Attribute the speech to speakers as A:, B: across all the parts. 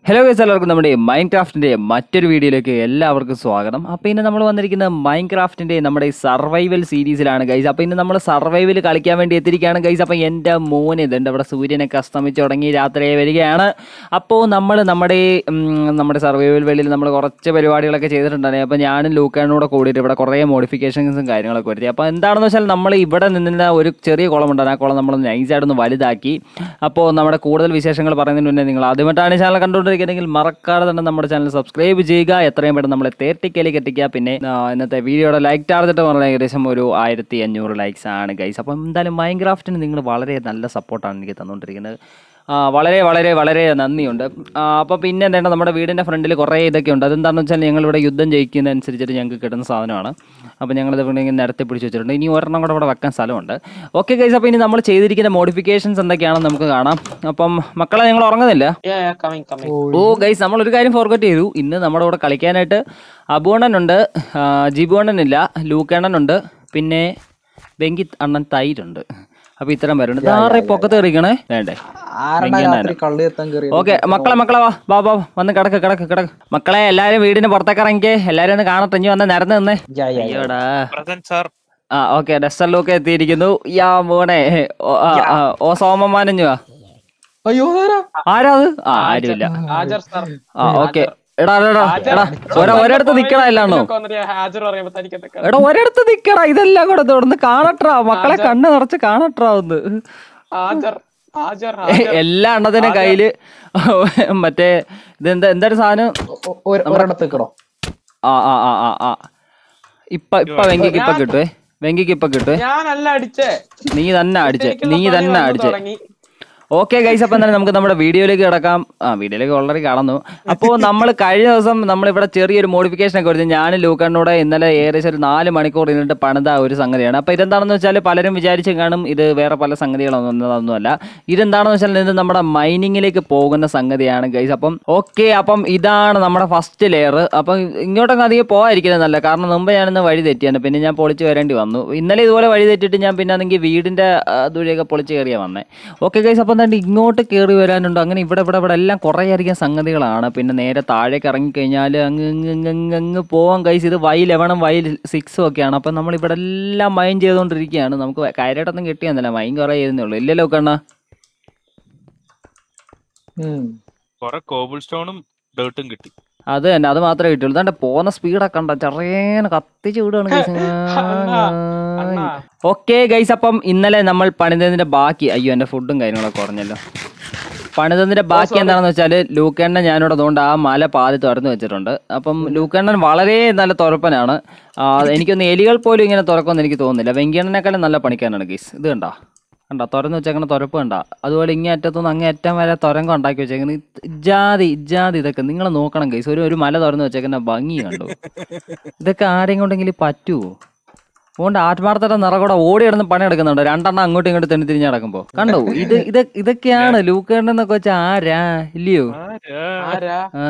A: Hello guys എല്ലാവർക്കും നമ്മുടെ mind ക്രാഫ്റ്റിന്റെ മറ്റൊരു വീഡിയോയിലേക്ക് എല്ലാവർക്കും സ്വാഗതം അപ്പോൾ ഇന്ന് നമ്മൾ വന്നിരിക്കുന്നത് മൈൻഡ് ക്രാഫ്റ്റിന്റെ നമ്മുടെ സർവൈവൽ സീരീസിലാണ് ഗൈസ് അപ്പോൾ ഇന്ന് നമ്മൾ സർവൈവൽ കളിക്കാൻ വേണ്ടി എത്തിയിരിക്കുകയാണ് ഗൈസ് അപ്പോൾ എൻ്റെ മോന് ഇതുണ്ട് ഇവിടെ സൂര്യനൊക്കെ അസ്തമിച്ച് തുടങ്ങി രാത്രി വരികയാണ് അപ്പോൾ നമ്മൾ നമ്മുടെ ഉം, നമ്മുടെ സർവൈവൽ വെളിയിൽ നമ്മൾ കുറച്ച് പരിപാടികളൊക്കെ ചെയ്തിട്ടുണ്ടായിരുന്നു അപ്പോൾ ഞാനും ലൂക്കാനും കൂടെ കൂടിയിട്ട് ഇവിടെ കുറേ മോഡിഫിക്കേഷൻസും കാര്യങ്ങളൊക്കെ വരുത്തി അപ്പോൾ എന്താണെന്ന് വെച്ചാൽ നമ്മൾ ഇവിടെ നിന്നിരുന്ന ഒരു ചെറിയ കുളം ഉണ്ടായിരുന്നു ആ കുളം നമ്മൾ നൈസായിട്ടൊന്ന് വലുതാക്കി അപ്പോൾ നമ്മുടെ കൂടുതൽ വിശേഷങ്ങൾ പറയുന്നതിന് മുന്നേ നിങ്ങൾ ആദ്യമായിട്ടാണ് ചാനൽ കണ്ടുകൊണ്ടിരിക്കുന്നതെങ്കിൽ മറക്കാതെ തന്നെ നമ്മുടെ ചാനൽ സബ്സ്ക്രൈബ് ചെയ്യുക എത്രയും പെട്ടെന്ന് നമ്മളെ തേർട്ടിക്കയിലേക്ക് എത്തിക്കുക പിന്നെ ആ, ഇന്നത്തെ വീഡിയോയുടെ ലൈക്ക് ടാർജറ്റ് പറഞ്ഞാൽ ഏകദേശം ഒരു ആയിരത്തി അഞ്ഞൂറ് ലൈക്സ് ആണ് ഗൈസ് അപ്പം എന്തായാലും മൈൻക്രാഫ്റ്റിന് നിങ്ങൾ വളരെ നല്ല സപ്പോർട്ടാണ് എനിക്ക് തന്നുകൊണ്ടിരിക്കുന്നത് ആ, വളരെ വളരെ വളരെ നന്ദിയുണ്ട് അപ്പോൾ പിന്നെ എന്താണ് നമ്മുടെ വീടിൻ്റെ ഫ്രണ്ടിൽ കുറേ ഇതൊക്കെ ഉണ്ട് അതെന്താണെന്ന് വെച്ചാൽ ഞങ്ങളിവിടെ യുദ്ധം ജയിക്കുന്നതനുസരിച്ചിട്ട് ഞങ്ങൾക്ക് കിട്ടുന്ന സാധനമാണ് അപ്പോൾ ഞങ്ങളിത് ഇവിടെ ഇങ്ങനെ നിരത്തി പിടിച്ച് വെച്ചിട്ടുണ്ട് ഇനി ഒരെണ്ണം കൂടെ ഇവിടെ വെക്കാൻ സ്ഥലമുണ്ട് ഓക്കെ ഗൈസ് അപ്പോൾ ഇനി നമ്മൾ ചെയ്തിരിക്കുന്ന മോഡിഫിക്കേഷൻസ് എന്തൊക്കെയാണെന്ന് നമുക്ക് കാണാം അപ്പം മക്കളെ ഞങ്ങൾ ഉറങ്ങുന്നില്ല
B: Yeah, yeah, coming, coming.
A: Oh guys നമ്മൾ ഒരു കാര്യം ഫോർഗറ്റ് ചെയ്തു ഇന്ന് നമ്മുടെ കൂടെ കളിക്കാനായിട്ട് അബുവണ്ണനുണ്ട് ജിബു അണ്ണനില്ല ലൂക്കണ്ണനുണ്ട് പിന്നെ വെങ്കി അണ്ണൻ തൈരുണ്ട് അപ്പൊ ഇത്തരം പേരുണ്ട് ആറെ പൊക്കത്ത് കയറിക്കണേ വേണ്ടേ
C: ആരുടെ രാത്രി കള്ളി എത്താൻ കയറി
A: ഓക്കെ മക്കളെ മക്കളെ വാ വാ വാ വന്ന് കിടക്ക് കിടക്ക് കിടക്ക് മക്കളെ എല്ലാരും വീടിന് പുറത്തേക്ക് ഇറങ്ങിക്കേ എല്ലാരും ഒന്ന് കാണട്ടെ ഇനി വന്ന് നിരന്ന് നിന്നേ
C: Yeah, yeah, yeah.
A: അയ്യോടാ
B: Present, sir.
A: ആ ഓക്കെ ഡെസ്റ്ററിലൊക്കെ എത്തിയിരിക്കുന്നു യാ മോനെ ഓ, ആ, ആ, ഓ സോമമാനഞ്ഞു വാ
C: അയ്യോ ആരാ
A: ആരാ അത് ആ ആരുമില്ല
B: ഹാജർ sir.
A: ആ ഓക്കെ എടാ എടാ, എടാ എടാ ഒര ഒരിടത്ത് നിക്കണ എല്ലാണോ
B: ഇതൊക്കെ വന്നിട്ട് ഹാജർ പറയുമ്പോ തനിക്ക് എന്തൊക്കെ
A: എടാ ഒരിടത്ത് നിക്കടാ ഇതെല്ലാം കൂടെ തുടർന്ന് കാണട്രാ മക്കളെ കണ്ണ് നിറച്ച് കാണട്രാ ഒന്ന്
B: ഹാജർ ഹാജർ
A: എല്ലാ എണ്ണത്തിന്റെ കയ്യില് മറ്റേ ഇതെന്താ എന്തൊരു സാധനം
C: ഒ- ഒ- ഒരു- ഒരിടത്ത് നിക്കണോ
A: ആ ആ ആ ആ ആ ഇപ്പൊ ഇപ്പൊ വെങ്കിക്ക് ഇപ്പൊ കിട്ടുവേ വെങ്കിക്ക് ഇപ്പൊ കിട്ടുവേ
B: ഞാനല്ല അടിച്ചേ
A: നീ തന്നെ അടിച്ചേ
B: എനിക്കുള്ള
A: നീ
B: പണി
A: തന്നെ
B: വന്നു
A: അടിച്ചേ
B: തുടങ്ങി.
A: ഓക്കെ ഗൈസ് അപ്പം തന്നെ നമുക്ക് നമ്മുടെ വീഡിയോയിലേക്ക് കിടക്കാം ആ വീഡിയോയിലേക്ക് ഓൾറെഡി കടന്നു അപ്പോൾ നമ്മൾ കഴിഞ്ഞ ദിവസം നമ്മളിവിടെ ചെറിയൊരു മോഡിഫിക്കേഷൻ ഒക്കെ വരുന്നത് ഞാൻ ലൂക്കണ്ണൂടെ ഇന്നലെ ഏകദേശം ഒരു നാല് മണിക്കൂർ ഇരുന്നിട്ട് പണിത ഒരു സംഗതിയാണ് അപ്പോൾ ഇതെന്താണെന്ന് വെച്ചാൽ പലരും വിചാരിച്ച് കാണും ഇത് വേറെ പല സംഗതികളൊന്നും ഒന്നുമല്ല ഇതെന്താണെന്ന് വെച്ചാൽ ഇത് നമ്മുടെ മൈനിങ്ങിലേക്ക് പോകുന്ന സംഗതിയാണ് ഗൈസ് അപ്പം ഓക്കെ അപ്പം ഇതാണ് നമ്മുടെ ഫസ്റ്റ് ലെയർ അപ്പം ഇങ്ങോട്ടൊക്കെ അധികം പോകാതിരിക്കുന്നത് നല്ല കാരണം മുമ്പ് ഞാനിന്ന് വഴി തെറ്റിയാണ് പിന്നെ ഞാൻ പൊളിച്ച് വരേണ്ടി വന്നു ഇന്നലെ ഇതുപോലെ വഴി തെറ്റിയിട്ട് ഞാൻ പിന്നെ ആണെങ്കിൽ വീടിൻ്റെ ദൂരെയൊക്കെ പൊളിച്ച് കയറിയാ വന്നേ ഓക്കെ ഗൈസ് അപ്പം തന്നെ ഇങ്ങോട്ട് കയറി വരാനുണ്ട് അങ്ങനെ ഇവിടെ ഇവിടെ ഇവിടെ എല്ലാം കുറേ അധികം സംഗതികളാണ് പിന്നെ നേരെ താഴേക്ക് ഇറങ്ങിക്കഴിഞ്ഞാൽ അങ്ങ് അങ്ങ് അങ്ങ് അങ്ങ് അങ്ങ് പോവാൻ ഗൈസ് ഇത് വൈ ലെവനും വൈ സിക്സും ഒക്കെയാണ് അപ്പം നമ്മൾ ഇവിടെ എല്ലാം മൈൻ ചെയ്തുകൊണ്ടിരിക്കുകയാണ് നമുക്ക് കാര്യമായിട്ടൊന്നും കിട്ടിയെന്നില്ല മൈൻ കുറേ ചെയ്യുന്നേ ഉള്ളൂ ഇല്ലല്ലോ കണ്ണ
C: ഉം.
D: കൊറേ കോബിൾ സ്റ്റോണും ഡേർട്ടും കിട്ടി
A: അത് തന്നെ അത് മാത്രമേ കിട്ടുള്ളൂ ഇതാണ്ട് പോകുന്ന സ്പീഡൊക്കെ കണ്ട ചെറിയ കത്തിച്ച് വിടുകയാണ്
B: അണ്ണാ, അണ്ണാ.
A: ഓക്കെ ഗൈസ് അപ്പം ഇന്നലെ നമ്മൾ പണിതതിന്റെ ബാക്കി അയ്യോ എന്റെ ഫുഡും കാര്യങ്ങളൊക്കെ കുറഞ്ഞല്ലോ പണിതതിന്റെ ബാക്കി എന്താണെന്ന് വെച്ചാൽ ലൂക്കണ്ണൻ ഞാനിവിടെ അതുകൊണ്ട് ആ മല പാതി തുറന്നു വെച്ചിട്ടുണ്ട് അപ്പം ലൂക്കണ്ണൻ വളരെ നല്ല തുറപ്പനാണ് ആ, എനിക്കൊന്ന് എലികൾ പോലും ഇങ്ങനെ തുറക്കുമെന്ന് എനിക്ക് തോന്നുന്നില്ല വെങ്കിയണ്ണനേക്കാളും നല്ല പണിക്കാനാണ് ഗൈസ് ഇത് കണ്ടാ കണ്ട തുറന്ന് വെച്ചേക്കണ തുറപ്പ് കണ്ട അതുപോലെ ഇങ്ങേ അറ്റത്തുനിന്ന് അങ്ങേ അറ്റം വരെ തുരങ്കം ഉണ്ടാക്കി വെച്ചേക്കുന്നത് ഇജാതി ഇജാതി ഇതൊക്കെ നിങ്ങൾ നോക്കണം ഗൈസ് ഒരു ഒരു മല തുറന്ന് വെച്ചേക്കുന്ന ഭംഗി കണ്ടു ഇതൊക്കെ ആരെയും കൊണ്ടെങ്കിലും പറ്റുമോ അതുകൊണ്ട് ആത്മാർത്ഥത നിറകൂടെ ഓടി കിടന്ന് പണിയെടുക്കുന്നുണ്ട് രണ്ടെണ്ണം അങ്ങോട്ടും ഇങ്ങോട്ടും തെന്നി തിരിഞ്ഞ് നടക്കുമ്പോ കണ്ടോ ഇത് ഇത് ഇതൊക്കെയാണ് ലൂക്കേണ്ടൻ എന്നൊക്കെ വെച്ചാൽ ആരാ ഇല്ലയോ
B: ആരാ
A: ആ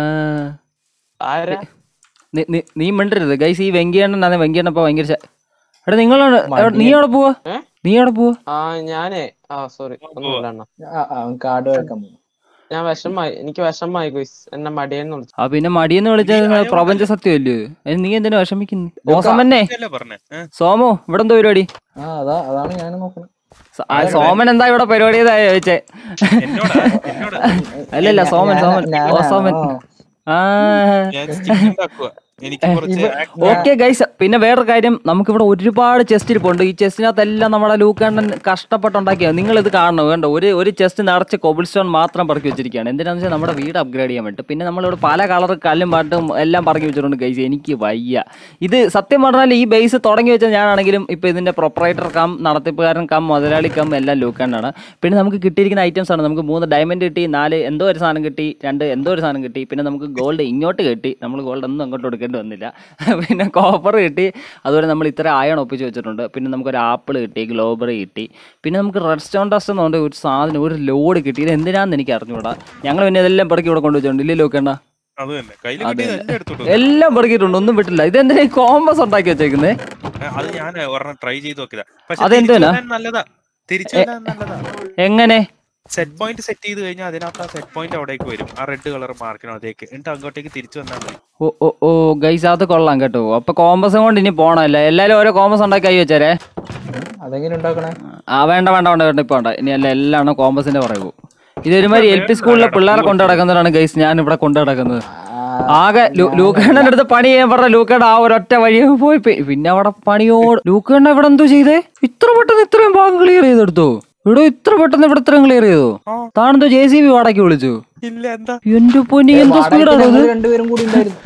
B: ആരാ
A: നീ- നീ- നീ മിണ്ടരുത് ഗൈസ് ഈ വെങ്കിയണ്ണൻ അതെ വെങ്കിയണ്ണൻ ഇപ്പൊ ഭയങ്കര ചെ- എടാ നിങ്ങൾ നീ എവിടെ പോവാ
B: ഏ?
A: നീ എവിടെ പോവാ
B: ആ ഞാനേ ആ സോറി ഒന്നുമില്ല അണ്ണ
C: ആ, ആ, അവൻ കാട് വരക്കാൻ പോകും
B: ഞാൻ വിഷമായി എനിക്ക് വിഷമായി ഗോയ്സ് എന്നെ മടിയെന്ന് വിളിച്ചു
A: ആ പിന്നെ മടിയെന്ന് വിളിച്ചത് പ്രപഞ്ച സത്യമല്ലേ അതിന് നീ എന്തിനാ വിഷമിക്കുന്നു ഓസമന്നെ
D: അല്ലേ പറഞ്ഞേ ഏ?
A: സോമോ ഇവിടെ എന്തോ പരിപാടി
C: ആ അതാ അതാണ് ഞാൻ നോക്കുന്നത്
A: സ- ആ, സോമൻ എന്താ ഇവിടെ പരിപാടി ചെയ്താ ചോദിച്ചേ
D: എന്നോടാ എന്നോടാ
A: അല്ലല്ല സോമൻ സോമൻ
C: ഞാനാ,
A: ഓ സോമൻ
C: ആ.
A: ആ
D: ഞാൻ stick ഉണ്ടാക്കുവാ എനിക്ക് കുറച്ച്
A: ഓക്കെ ഗൈസ് പിന്നെ വേറൊരു കാര്യം നമുക്കിവിടെ ഒരുപാട് ചെസ്റ്റ് ഇരിപ്പുണ്ട് ഈ ചെസ്റ്റിനകത്തെല്ലാം നമ്മുടെ ലൂക്കണ്ണൻ കഷ്ടപ്പെട്ടുണ്ടാക്കിയത് നിങ്ങൾ ഇത് കാണണം വേണ്ട ഒരു ഒരു ചെസ്റ്റ് നിറച്ച് കോബിൾ സ്റ്റോൺ മാത്രം പറക്കി വെച്ചിരിക്കുകയാണ് എന്തിനാണെന്ന് വെച്ചാൽ നമ്മുടെ വീട് അപ്ഗ്രേഡ് ചെയ്യാൻ വേണ്ടി പിന്നെ നമ്മളിവിടെ പല കളർ കല്ലും പാട്ടും എല്ലാം പറക്കി വെച്ചിട്ടുണ്ട് ഗൈസ് എനിക്ക് വയ്യ ഇത് സത്യം പറഞ്ഞാൽ ഈ ബേസ് തുടങ്ങി വെച്ച ഞാനാണെങ്കിലും ഇപ്പോൾ ഇതിൻ്റെ പ്രൊപ്പറേറ്റർ കം നടത്തിപ്പുകാരൻ കം മുതലാളി കം എല്ലാം ലൂക്കണ്ണാണ് പിന്നെ നമുക്ക് കിട്ടിയിരിക്കുന്ന ഐറ്റംസ് ആണ് നമുക്ക് മൂന്ന് ഡയമണ്ട് കിട്ടി നാല് എന്തോ ഒരു സാധനം കിട്ടി രണ്ട് എന്തോ ഒരു സാധനം കിട്ടി പിന്നെ നമുക്ക് ഗോൾഡ് ഇങ്ങോട്ട് കിട്ടി നമ്മൾ ഗോൾഡ് ഒന്നും അങ്ങോട്ട് കൊടുക്കേണ്ടി വന്നില്ല പിന്നെ കോപ്പർ കിട്ടി അതുപോലെ നമ്മൾ ഇത്ര ആയൺ ഒപ്പിച്ച് വെച്ചിട്ടുണ്ട് പിന്നെ നമുക്കൊരു ആപ്പിൾ കിട്ടി ഗ്ലോബറി കിട്ടി പിന്നെ നമുക്ക് റെഡ് സ്റ്റോൺ ഡസ്റ്റ് എന്ന് പറഞ്ഞ ഒരു സാധനം ഒരു ലോഡ് കിട്ടി ഇത് എന്തിനാന്ന് എനിക്ക് അറിഞ്ഞുകൂടാ ഞങ്ങൾ പിന്നെ ഇതെല്ലാം പെറുക്കി ഇവിടെ കൊണ്ടുവച്ചിട്ടുണ്ട് ഇല്ലല്ലോ കേണ്ട
D: അത് തന്നെ കയ്യിൽ
A: അത്
D: കിട്ടിയത്
A: തന്നെ.
D: എല്ലാം എടുത്തോണ്ട്
A: എല്ലാം പെറുക്കിയിട്ടുണ്ട് ഒന്നും വിട്ടില്ല ഇത് എന്തിനാ കോമ്പസ് ഉണ്ടാക്കി വെച്ചേക്കുന്നേ
D: വന്നു. അത് ഞാൻ ഒരെണ്ണം ട്രൈ ചെയ്ത് നോക്കിയതാ പക്ഷെ
A: അതെന്തുവാ?
D: തിരിച്ചു വരാൻ നല്ലതാ തിരിച്ചു വരാൻ നല്ലതാ
A: എങ്ങനെ
D: സെറ്റ് പോയിന്റ് സെറ്റ് ചെയ്ത് കഴിഞ്ഞാൽ അതിനകത്ത് ആ സെറ്റ് പോയിന്റ് അവിടേക്ക് വരും ആ റെഡ് കളർ മാർക്കിനകത്തേക്ക് എന്നിട്ട് അങ്ങോട്ടേക്ക് തിരിച്ചു വന്നാൽ മതി
A: ഓ ഓ ഓ ഗൈസ് അത് കൊള്ളാം കേട്ടോ അപ്പൊ കോമ്പസും കൊണ്ട് ഇനി പോണല്ലേ എല്ലാരും ഓരോ കോമ്പസ് ഉണ്ടാക്കി കൈ വെച്ചേരെ
C: അതെങ്ങനെ ഉണ്ടാക്കണേ
A: ആ വേണ്ട വേണ്ട വേണ്ട വേണ്ട ഇപ്പൊ വേണ്ട ഇനി അല്ല എല്ലാം കോമ്പസിന്റെ പറയൂ ഇതൊരുമാതിരി എൽ പി സ്കൂളിലെ പിള്ളേരെ കൊണ്ടു നടക്കുന്നതാണ് ഗൈസ് ഞാൻ ഇവിടെ കൊണ്ടു നടക്കുന്നത് ആകെ ലൂ- ലൂക്കേണ്ണന്റെ അടുത്ത് പണി ചെയ്യാൻ പറഞ്ഞ ലൂക്കേണ്ട ആ ഒരൊറ്റ വഴി പോയി പി- പിന്നെ അവിടെ പണിയോട് ലൂക്കേണ്ണ ഇവിടെ എന്തോ ചെയ്തേ ഇത്ര പെട്ടെന്ന് ഇത്രയും ഭാഗം ക്ലിയർ ചെയ്തെടുത്തു ഇവിടെ ഇത്ര പെട്ടെന്ന് ഇവിടെ ഇത്രയും ക്ലിയർ ചെയ്തു
D: ആ.
A: താണെന്തോ ജെ സി ബി വാടകയ്ക്ക് വിളിച്ചു
D: ഇല്ല എന്താ
A: എന്റെ പൊന്നി എന്തോ സ്പീഡാണ്
C: ഞങ്ങൾ രണ്ടുപേരും കൂടി ഉണ്ടായിരുന്നു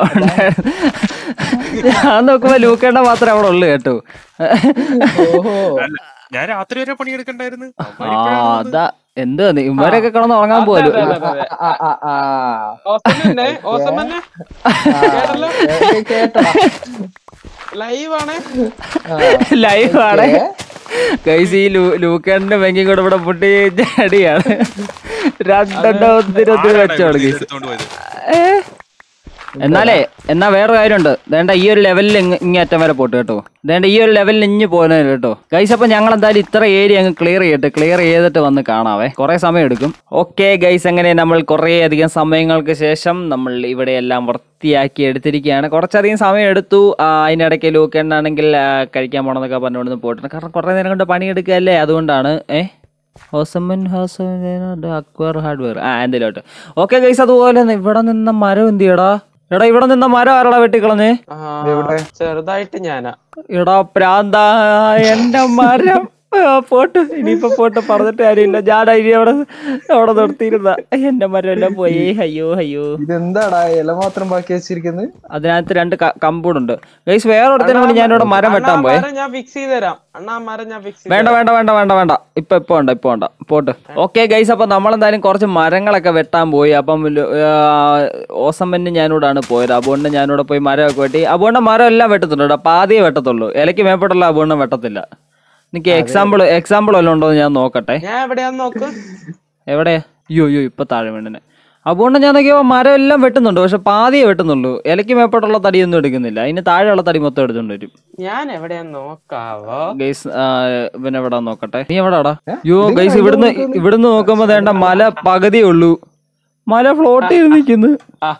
A: ഞാൻ നോക്കുമ്പോ ലൂക്കേണ്ട മാത്രമേ അവിടെ ഉള്ളു കേട്ടോ
C: ഓഹോ
D: അല്ല ഞാൻ രാത്രി വരെ പണിയെടുക്കണ്ടായിരുന്നു
A: ആ
D: അവന്മാരിപ്പോഴാണ് വന്നത്.
A: അതാ എന്ത് ഇവരൊക്കെ കിടന്ന് ഉറങ്ങാൻ പോലും
B: അതെ, അതെ, അതെ.
C: ആ, ആ, ആ.
B: ഓസമന്നെ ഓസമന്നെ കേട്ടല്ലോ
C: ഏ, കേട്ടോ
B: ലൈവ് ആണ്
A: ലൈവ് ആണ് കൈസ് ഈ ലൂക്കേണ്ട വെങ്കി കൂടെ ഇവിടെ പൊട്ടി ചടിയാണ് രണ്ടെണ്ണം ഒത്തിരി ഒത്തിരി
D: ആരാടാ
A: വെച്ചോളൂ
D: ഇവിടെ
A: ഗൈസ്
D: എടുത്തോണ്ട് പോയത്?
A: എന്നാലേ എന്നാ വേറെ കാര്യമുണ്ട് വേണ്ട ഈ ഒരു ലെവലിൽ ഇങ്ങ അറ്റം വരെ പോട്ട് കേട്ടോ വേണ്ട ഈ ഒരു ലെവലിൽ ഇഞ്ഞ് പോകുന്നത് കേട്ടോ ഗൈസ് അപ്പൊ ഞങ്ങൾ എന്തായാലും ഇത്ര ഏരിയ അങ്ങ് ക്ലിയർ ചെയ്തിട്ട് ക്ലിയർ ചെയ്തിട്ട് വന്ന് കാണാവേ കുറെ സമയം എടുക്കും ഓക്കെ ഗൈസ് അങ്ങനെ നമ്മൾ കുറേ അധികം സമയങ്ങൾക്ക് ശേഷം നമ്മൾ ഇവിടെ എല്ലാം വൃത്തിയാക്കി എടുത്തിരിക്കുകയാണ് കുറച്ചധികം സമയം എടുത്തു ആ, അതിനിടയ്ക്ക് ലൂക്കേണ്ടാണെങ്കിൽ കഴിക്കാൻ പോണെന്നൊക്കെ പറഞ്ഞുകൊണ്ട് പോയിട്ടുണ്ട് കാരണം കുറേ നേരം കൊണ്ട് പണിയെടുക്കുകയല്ലേ അതുകൊണ്ടാണ് ഏഹ് ഹോസമൻ ഹോസമൻ അക്വർ ഹാർഡ്വെയർ ആ എന്തെങ്കിലും ഓക്കെ ഗൈസ് അതുപോലെ തന്നെ ഇവിടെ നിന്ന മരം എന്ത് ചെയ്യടാ എടാ ഇവിടെ നിന്ന മരം ആരടാ വെട്ടിക്കളഞ്ഞ്
B: ആ, ചെറുതായിട്ട് ഞാനാ
A: എടാ പ്രാന്ത എന്റെ മരം ആ, പോട്ട് ഇനിയിപ്പൊ പോട്ട് പറഞ്ഞിട്ട് കാര്യമില്ല ഞാൻ ഇനി അവിടെ അവിടെ നിർത്തിയിരുന്ന എന്റെ മരം എല്ലാം പോയി അയ്യോ അയ്യോ
C: ഇതെന്താടാ ഇല മാത്രം ബാക്കി വെച്ചിരിക്കുന്നത്
A: അതിനകത്ത് രണ്ട് കമ്പൂടുണ്ട് ഗൈസ് വേറെ ഒരുത്തിനും കൂടി ഞാനിവിടെ മരം വെട്ടാൻ
B: അണ്ണാ,
A: പോയെ
B: മരം ഞാൻ ഫിക്സ് ചെയ്ത് തരാം അണ്ണാ മരം ഞാൻ ഫിക്സ്
A: വേണ്ട വേണ്ട വേണ്ട വേണ്ട വേണ്ട ഇപ്പൊ ഇപ്പൊ വേണ്ട ഇപ്പൊ വേണ്ട പോട്ട് ഓക്കെ ഗൈസ് അപ്പൊ നമ്മളെന്തായാലും കുറച്ച് മരങ്ങളൊക്കെ വെട്ടാൻ പോയി അപ്പം ഓസമ്മന് ഞാനിവിടാണ് പോയത് അതുകൊണ്ട് ഞാനിവിടെ പോയി മരമൊക്കെ വെട്ടി അതുകൊണ്ട് മരം എല്ലാം വെട്ടത്തുള്ളൂ കേട്ടോ പാതിയെ വെട്ടത്തുള്ളൂ ഇലയ്ക്ക് മേപ്പെട്ടുള്ള അതുകൊണ്ട് വെട്ടത്തില്ല എനിക്ക് എക്സാമ്പിൾ എക്സാമ്പിൾ വല്ലതും ഉണ്ടോ എന്ന് ഞാൻ നോക്കട്ടെ
B: ഞാൻ എവിടെയാന്ന് നോക്ക്
A: എവിടെ അയ്യോ അയ്യോ ഇപ്പൊ താഴെ വീണനെ അതുകൊണ്ട് ഞാൻ നോക്കിയപ്പോ മരം എല്ലാം വെട്ടുന്നുണ്ട് പക്ഷെ പാതിയെ വെട്ടുന്നുള്ളൂ ഇലയ്ക്ക് മേപ്പെട്ടുള്ള തടിയൊന്നും എടുക്കുന്നില്ല അതിന് താഴെയുള്ള തടി മൊത്തം എടുത്തോണ്ട് വരും
B: ഞാൻ എവിടെയാന്ന് നോക്കാവോ
A: ഗൈസ് ഇവൻ എവിടാ നോക്കട്ടെ നീ എവിടാടാ യോ ഗൈസ് ഇവിടുന്ന് ഇവിടുന്ന് നോക്കുമ്പോ വേണ്ട മല പകുതിയേ ഉള്ളൂ മല ഫ്ലോട്ട് ചെയ്ത് നിക്കുന്നു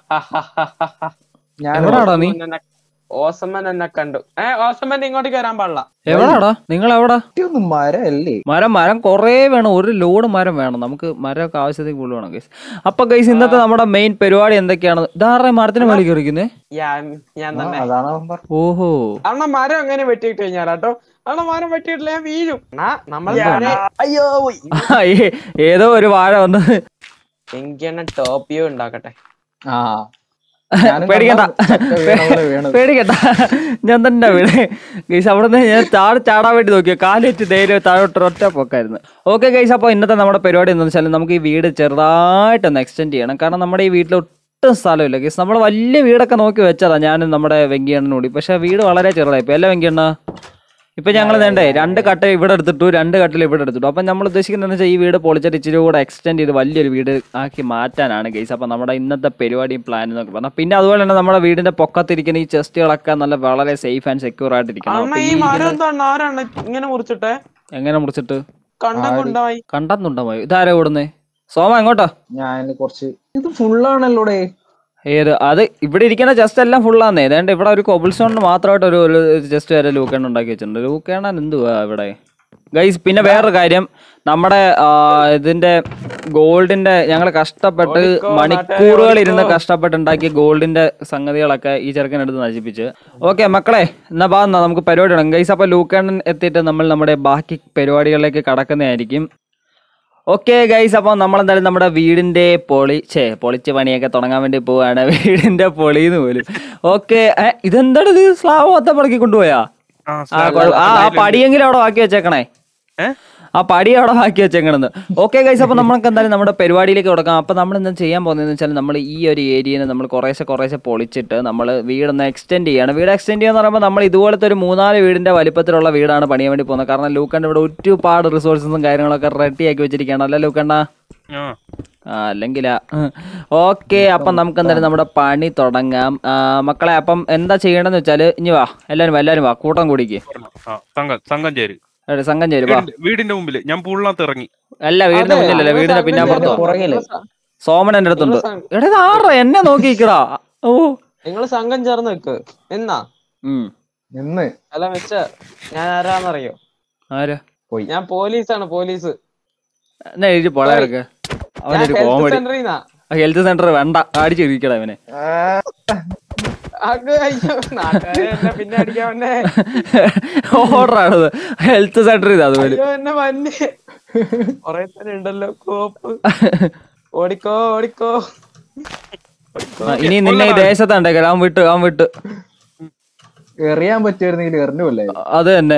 C: ഞാൻ
A: എവിടാടാ നീ
B: എന്നെ- ഓസമ്മൻ എന്നെ കണ്ടു ഏ ഓസമ്മൻ ഇങ്ങോട്ടേക്ക് വരാൻ പാടില്ല
A: എവിടാടാ നിങ്ങൾ എവിടാ
C: ഒന്നും മരല്ലേ
A: മരം മരം കുറേ വേണം ഒരു ലോഡ് മരം വേണം നമുക്ക് മരമൊക്കെ ആവശ്യത്തിന് കൂടുതൽ വേണം ഗൈസ് അപ്പൊ ഗൈസ് ഇന്നത്തെ നമ്മുടെ മെയിൻ പരിപാടി എന്തൊക്കെയാണ് ഇതാരുടെ മരത്തിന് മേളിൽ കയറിക്കുന്നേ
B: ഞാൻ ഞാൻ
C: ആ,
B: തന്നെ
C: അതാണ് അവൻ പറഞ്ഞത്
A: ഓഹോ
B: അണ്ണ മരം എങ്ങനെ വെട്ടിയിട്ട് കഴിഞ്ഞാലാട്ടോ അണ്ണ മരം വെട്ടിയിട്ടില്ല ഞാൻ വീഴും അണ്ണാ, നമ്മൾ
C: അയ്യോ
A: ആ, ഏ- ഏതോ ഒരു വാഴ വന്ന്
B: എങ്കിയാണ് ടോപ്പ് വ്യൂ ഉണ്ടാക്കട്ടെ
C: ആ ഞാനും
A: പേടിക്കണ്ട
C: കണ്ടാ ചക്ക വീണ പോലെ വീണത്.
A: പേടിക്കണ്ട ഞാൻ തന്നെ വീണ് ഗൈസ് അവിടെ നിന്ന് ഞാൻ താഴെ ചാടാൻ വേണ്ടി നോക്കിയോ കാലേറ്റ് ധൈര്യം താഴോട്ട് ഒറ്റ പൊക്കായിരുന്നു ഓക്കെ ഗൈസ് അപ്പോൾ ഇന്നത്തെ നമ്മുടെ പരിപാടി എന്താണെന്ന് വെച്ചാൽ നമുക്ക് ഈ വീട് ചെറുതായിട്ടൊന്ന് എക്സ്റ്റെൻഡ് ചെയ്യണം കാരണം നമ്മുടെ ഈ വീട്ടിൽ ഒട്ടും സ്ഥലമില്ല ഗൈസ് നമ്മൾ വലിയ വീടൊക്കെ നോക്കി വെച്ചതാ ഞാനും നമ്മുടെ വെങ്കിയണ്ണനും കൂടി പക്ഷേ വീട് വളരെ ചെറുതായി ഇപ്പോൾ അല്ല വെങ്കിയണ്ണ ഇപ്പൊ ഞങ്ങൾ വേണ്ടേ രണ്ട് കട്ട ഇവിടെ എടുത്തിട്ടു രണ്ട് കട്ടിൽ ഇവിടെ എടുത്തിട്ടു അപ്പൊ നമ്മൾ ഉദ്ദേശിക്കുന്നത് വെച്ചാൽ ഈ വീട് പൊളിച്ചിട്ട് ഇച്ചിരി കൂടെ എക്സ്റ്റെൻഡ് ചെയ്ത് വലിയൊരു വീട് ആക്കി മാറ്റാനാണ് ഗൈസ് അപ്പൊ നമ്മുടെ ഇന്നത്തെ പരിപാടിയും പ്ലാൻ എന്നൊക്കെ പറഞ്ഞാൽ പിന്നെ അതുപോലെ തന്നെ നമ്മുടെ വീടിന്റെ പൊക്കത്തിരിക്കുന്ന ഈ ചെസ്റ്റുകളൊക്കെ നല്ല വളരെ സേഫ് ആൻഡ് സെക്യൂർ ആയിട്ടിരിക്കണം
B: അണ്ണ
A: അപ്പൊ
B: ഈ
A: ഈ
B: മരം എന്താണ് ആരാണ് ഇങ്ങനെ മുറിച്ചിട്ടെ
A: എങ്ങനെ മുറിച്ചിട്ട്
B: കണ്ടം കൊണ്ടായി
A: കണ്ടെന്നുണ്ടോ പോയി ഇതാരാ ഓടുന്നേ സോമ എങ്ങോട്ടാ
C: ഞാൻ കുറച്ച് ഇത് ഫുള്ളാണല്ലോടെ
A: ഏത് അത് ഇവിടെ ഇരിക്കുന്ന ജസ്റ്റ് എല്ലാം ഫുള്ളാന്നേ ഏതാണ്ട് ഇവിടെ ഒരു കൊബിൾ സ്റ്റോണിന് മാത്രമായിട്ട് ഒരു ഒരു ജസ്റ്റ് വരെ ലൂക്കേൺ ഉണ്ടാക്കി വെച്ചിട്ടുണ്ട് ലൂക്കേണാൻ എന്തുവാ ഇവിടെ ഗൈസ് പിന്നെ വേറൊരു കാര്യം നമ്മുടെ ആ, ഇതിന്റെ ഗോൾഡിന്റെ ഞങ്ങൾ കഷ്ടപ്പെട്ട്
B: ഓടിക്കോ,
A: മണിക്കൂറുകൾ
B: നാട്ടുകാരെ
A: ഇരുന്ന്
B: ഓടിക്കോ.
A: കഷ്ടപ്പെട്ടുണ്ടാക്കിയ ഗോൾഡിന്റെ സംഗതികളൊക്കെ ഈ ചെറുക്കൻ എടുത്ത് നശിപ്പിച്ച് ഓക്കെ മക്കളെ എന്നാ ബാ എന്നാ നമുക്ക് പരിപാടി ഇടാം ഗൈസ് അപ്പൊ ലൂക്കേണൻ എത്തിയിട്ട് നമ്മൾ നമ്മുടെ ബാക്കി പരിപാടികളിലേക്ക് കടക്കുന്നതായിരിക്കും ഓക്കെ ഗൈസ് അപ്പോൾ നമ്മളെന്തായാലും നമ്മുടെ വീടിന്റെ പൊളി ഛേ പൊളിച്ച് പണിയൊക്കെ തുടങ്ങാൻ വേണ്ടി പോവാണ് വീടിന്റെ പൊളിന്ന് പോലും ഓക്കെ ഇതെന്താണ് ഇത് സ്ലാവ് മൊത്തം പടക്കി കൊണ്ടുപോയാ
D: ആ,
A: ആ
D: slab
A: കൊഴ- ആ ആ
D: അതിലുണ്ട്.
A: പടിയെങ്കിലും അവിടെ ബാക്കി വെച്ചേക്കണേ
D: ഏ?
A: ആ പടി അവിടെ ബാക്കി വെച്ചേക്കണെന്ന് ഓക്കെ ഗൈസ് അപ്പോൾ നമുക്ക് എന്തായാലും നമ്മുടെ പരിപാടിയിലേക്ക് തുടങ്ങാം അപ്പോൾ നമ്മൾ എന്താ ചെയ്യാൻ പോകുന്നതെന്ന് വെച്ചാൽ നമ്മൾ ഈ ഒരു ഏരിയനെ നമ്മൾ കുറേശ്ശെ കുറേശ്ശെ പൊളിച്ചിട്ട് നമ്മൾ വീടൊന്ന് എക്സ്റ്റെൻഡ് ചെയ്യണം വീട് എക്സ്റ്റെൻഡ് ചെയ്യാന്ന് പറയുമ്പോൾ നമ്മൾ ഇതുപോലത്തെ ഒരു മൂന്നാല് വീടിന്റെ വലിപ്പത്തിലുള്ള വീടാണ് പണിയാൻ വേണ്ടി പോകുന്നത് കാരണം ലൂക്കണ്ട ഇവിടെ ഒരുപാട് റിസോഴ്സസും കാര്യങ്ങളൊക്കെ റെഡി ആക്കി വെച്ചിരിക്കുകയാണ് അല്ലേ ലൂക്കണ്ണ
D: ആ.
A: ആ അല്ലെങ്കിൽ ഓക്കെ അപ്പം നമുക്ക് എന്തായാലും നമ്മുടെ പണി തുടങ്ങാം ആ, മക്കളെ അപ്പം എന്താ ചെയ്യണമെന്ന് വെച്ചാൽ ഇനി വാ എല്ലാവരും വാ എല്ലാവരും വാ കൂട്ടം കൂടിക്ക്
D: ആ, സംഘം സംഘം ചേര്
A: എടാ, സംഘം ചേരും വാ
D: വീടിന്റെ- വീടിന്റെ മുമ്പില് ഞാൻ പൂളിനകത്ത് ഇറങ്ങി
A: അല്ല വീടിന്റെ
B: അതെ,
A: മുന്നിലല്ല
B: നിങ്ങള്
A: വീടിന്റെ
B: സംഘം
A: പിന്നാമ്പുറത്തോ
B: ചേർന്ന്
C: പുറകില്.
B: നിങ്ങള് സ-
A: സോമൻ എന്റെ അടുത്തുണ്ട്
B: നിങ്ങള് സംഘം-
A: എടാ ഇത് ആറാ എന്നെ നോക്കി നിക്കടാ ഓ
B: നിങ്ങള് സംഘം ചേർന്ന് നിക്ക് എന്നാ
A: ഉം
C: നിന്ന്
B: അല്ല മിസ്റ്റർ ഞാൻ ആരാന്നറിയോ
A: ആരാ
B: ഞാൻ പോലീസാണ് പോലീസ്
A: എന്നാ എഴുതി പൊളയൊക്കെ
B: ഞാൻ
A: അവനൊരു
B: ഹെൽത്ത്
A: കോമഡി
B: സെന്ററിന്നാ
A: ഹെൽത്ത് സെന്റർ വേണ്ട അടിച്ചു ഇരിക്കടാ അവനെ
B: അത് അയ്യോ നാട്ടുകാരെ എന്നെ പിന്നെ അടിക്കാൻ വന്നേ
A: ഓർഡറാണത് ഹെൽത്ത് സെന്റർ ഇത് അതുപോലെ
B: അയ്യോ എന്നെ വന്നേ കൊറേ തന്നെ ഉണ്ടല്ലോ കോപ്പ് ഓടിക്കോ ഓടിക്കോ ഓടിക്കോ.
A: ആ, ഇനി നിന്നെ ഈ ദേശത്തുണ്ടേക്കല അവൻ വിട്ട് അവൻ വിട്ട്
C: എറിയാൻ പറ്റുമായിരുന്നെങ്കിൽ എറിഞ്ഞുല്ലേ
A: അത് തന്നെ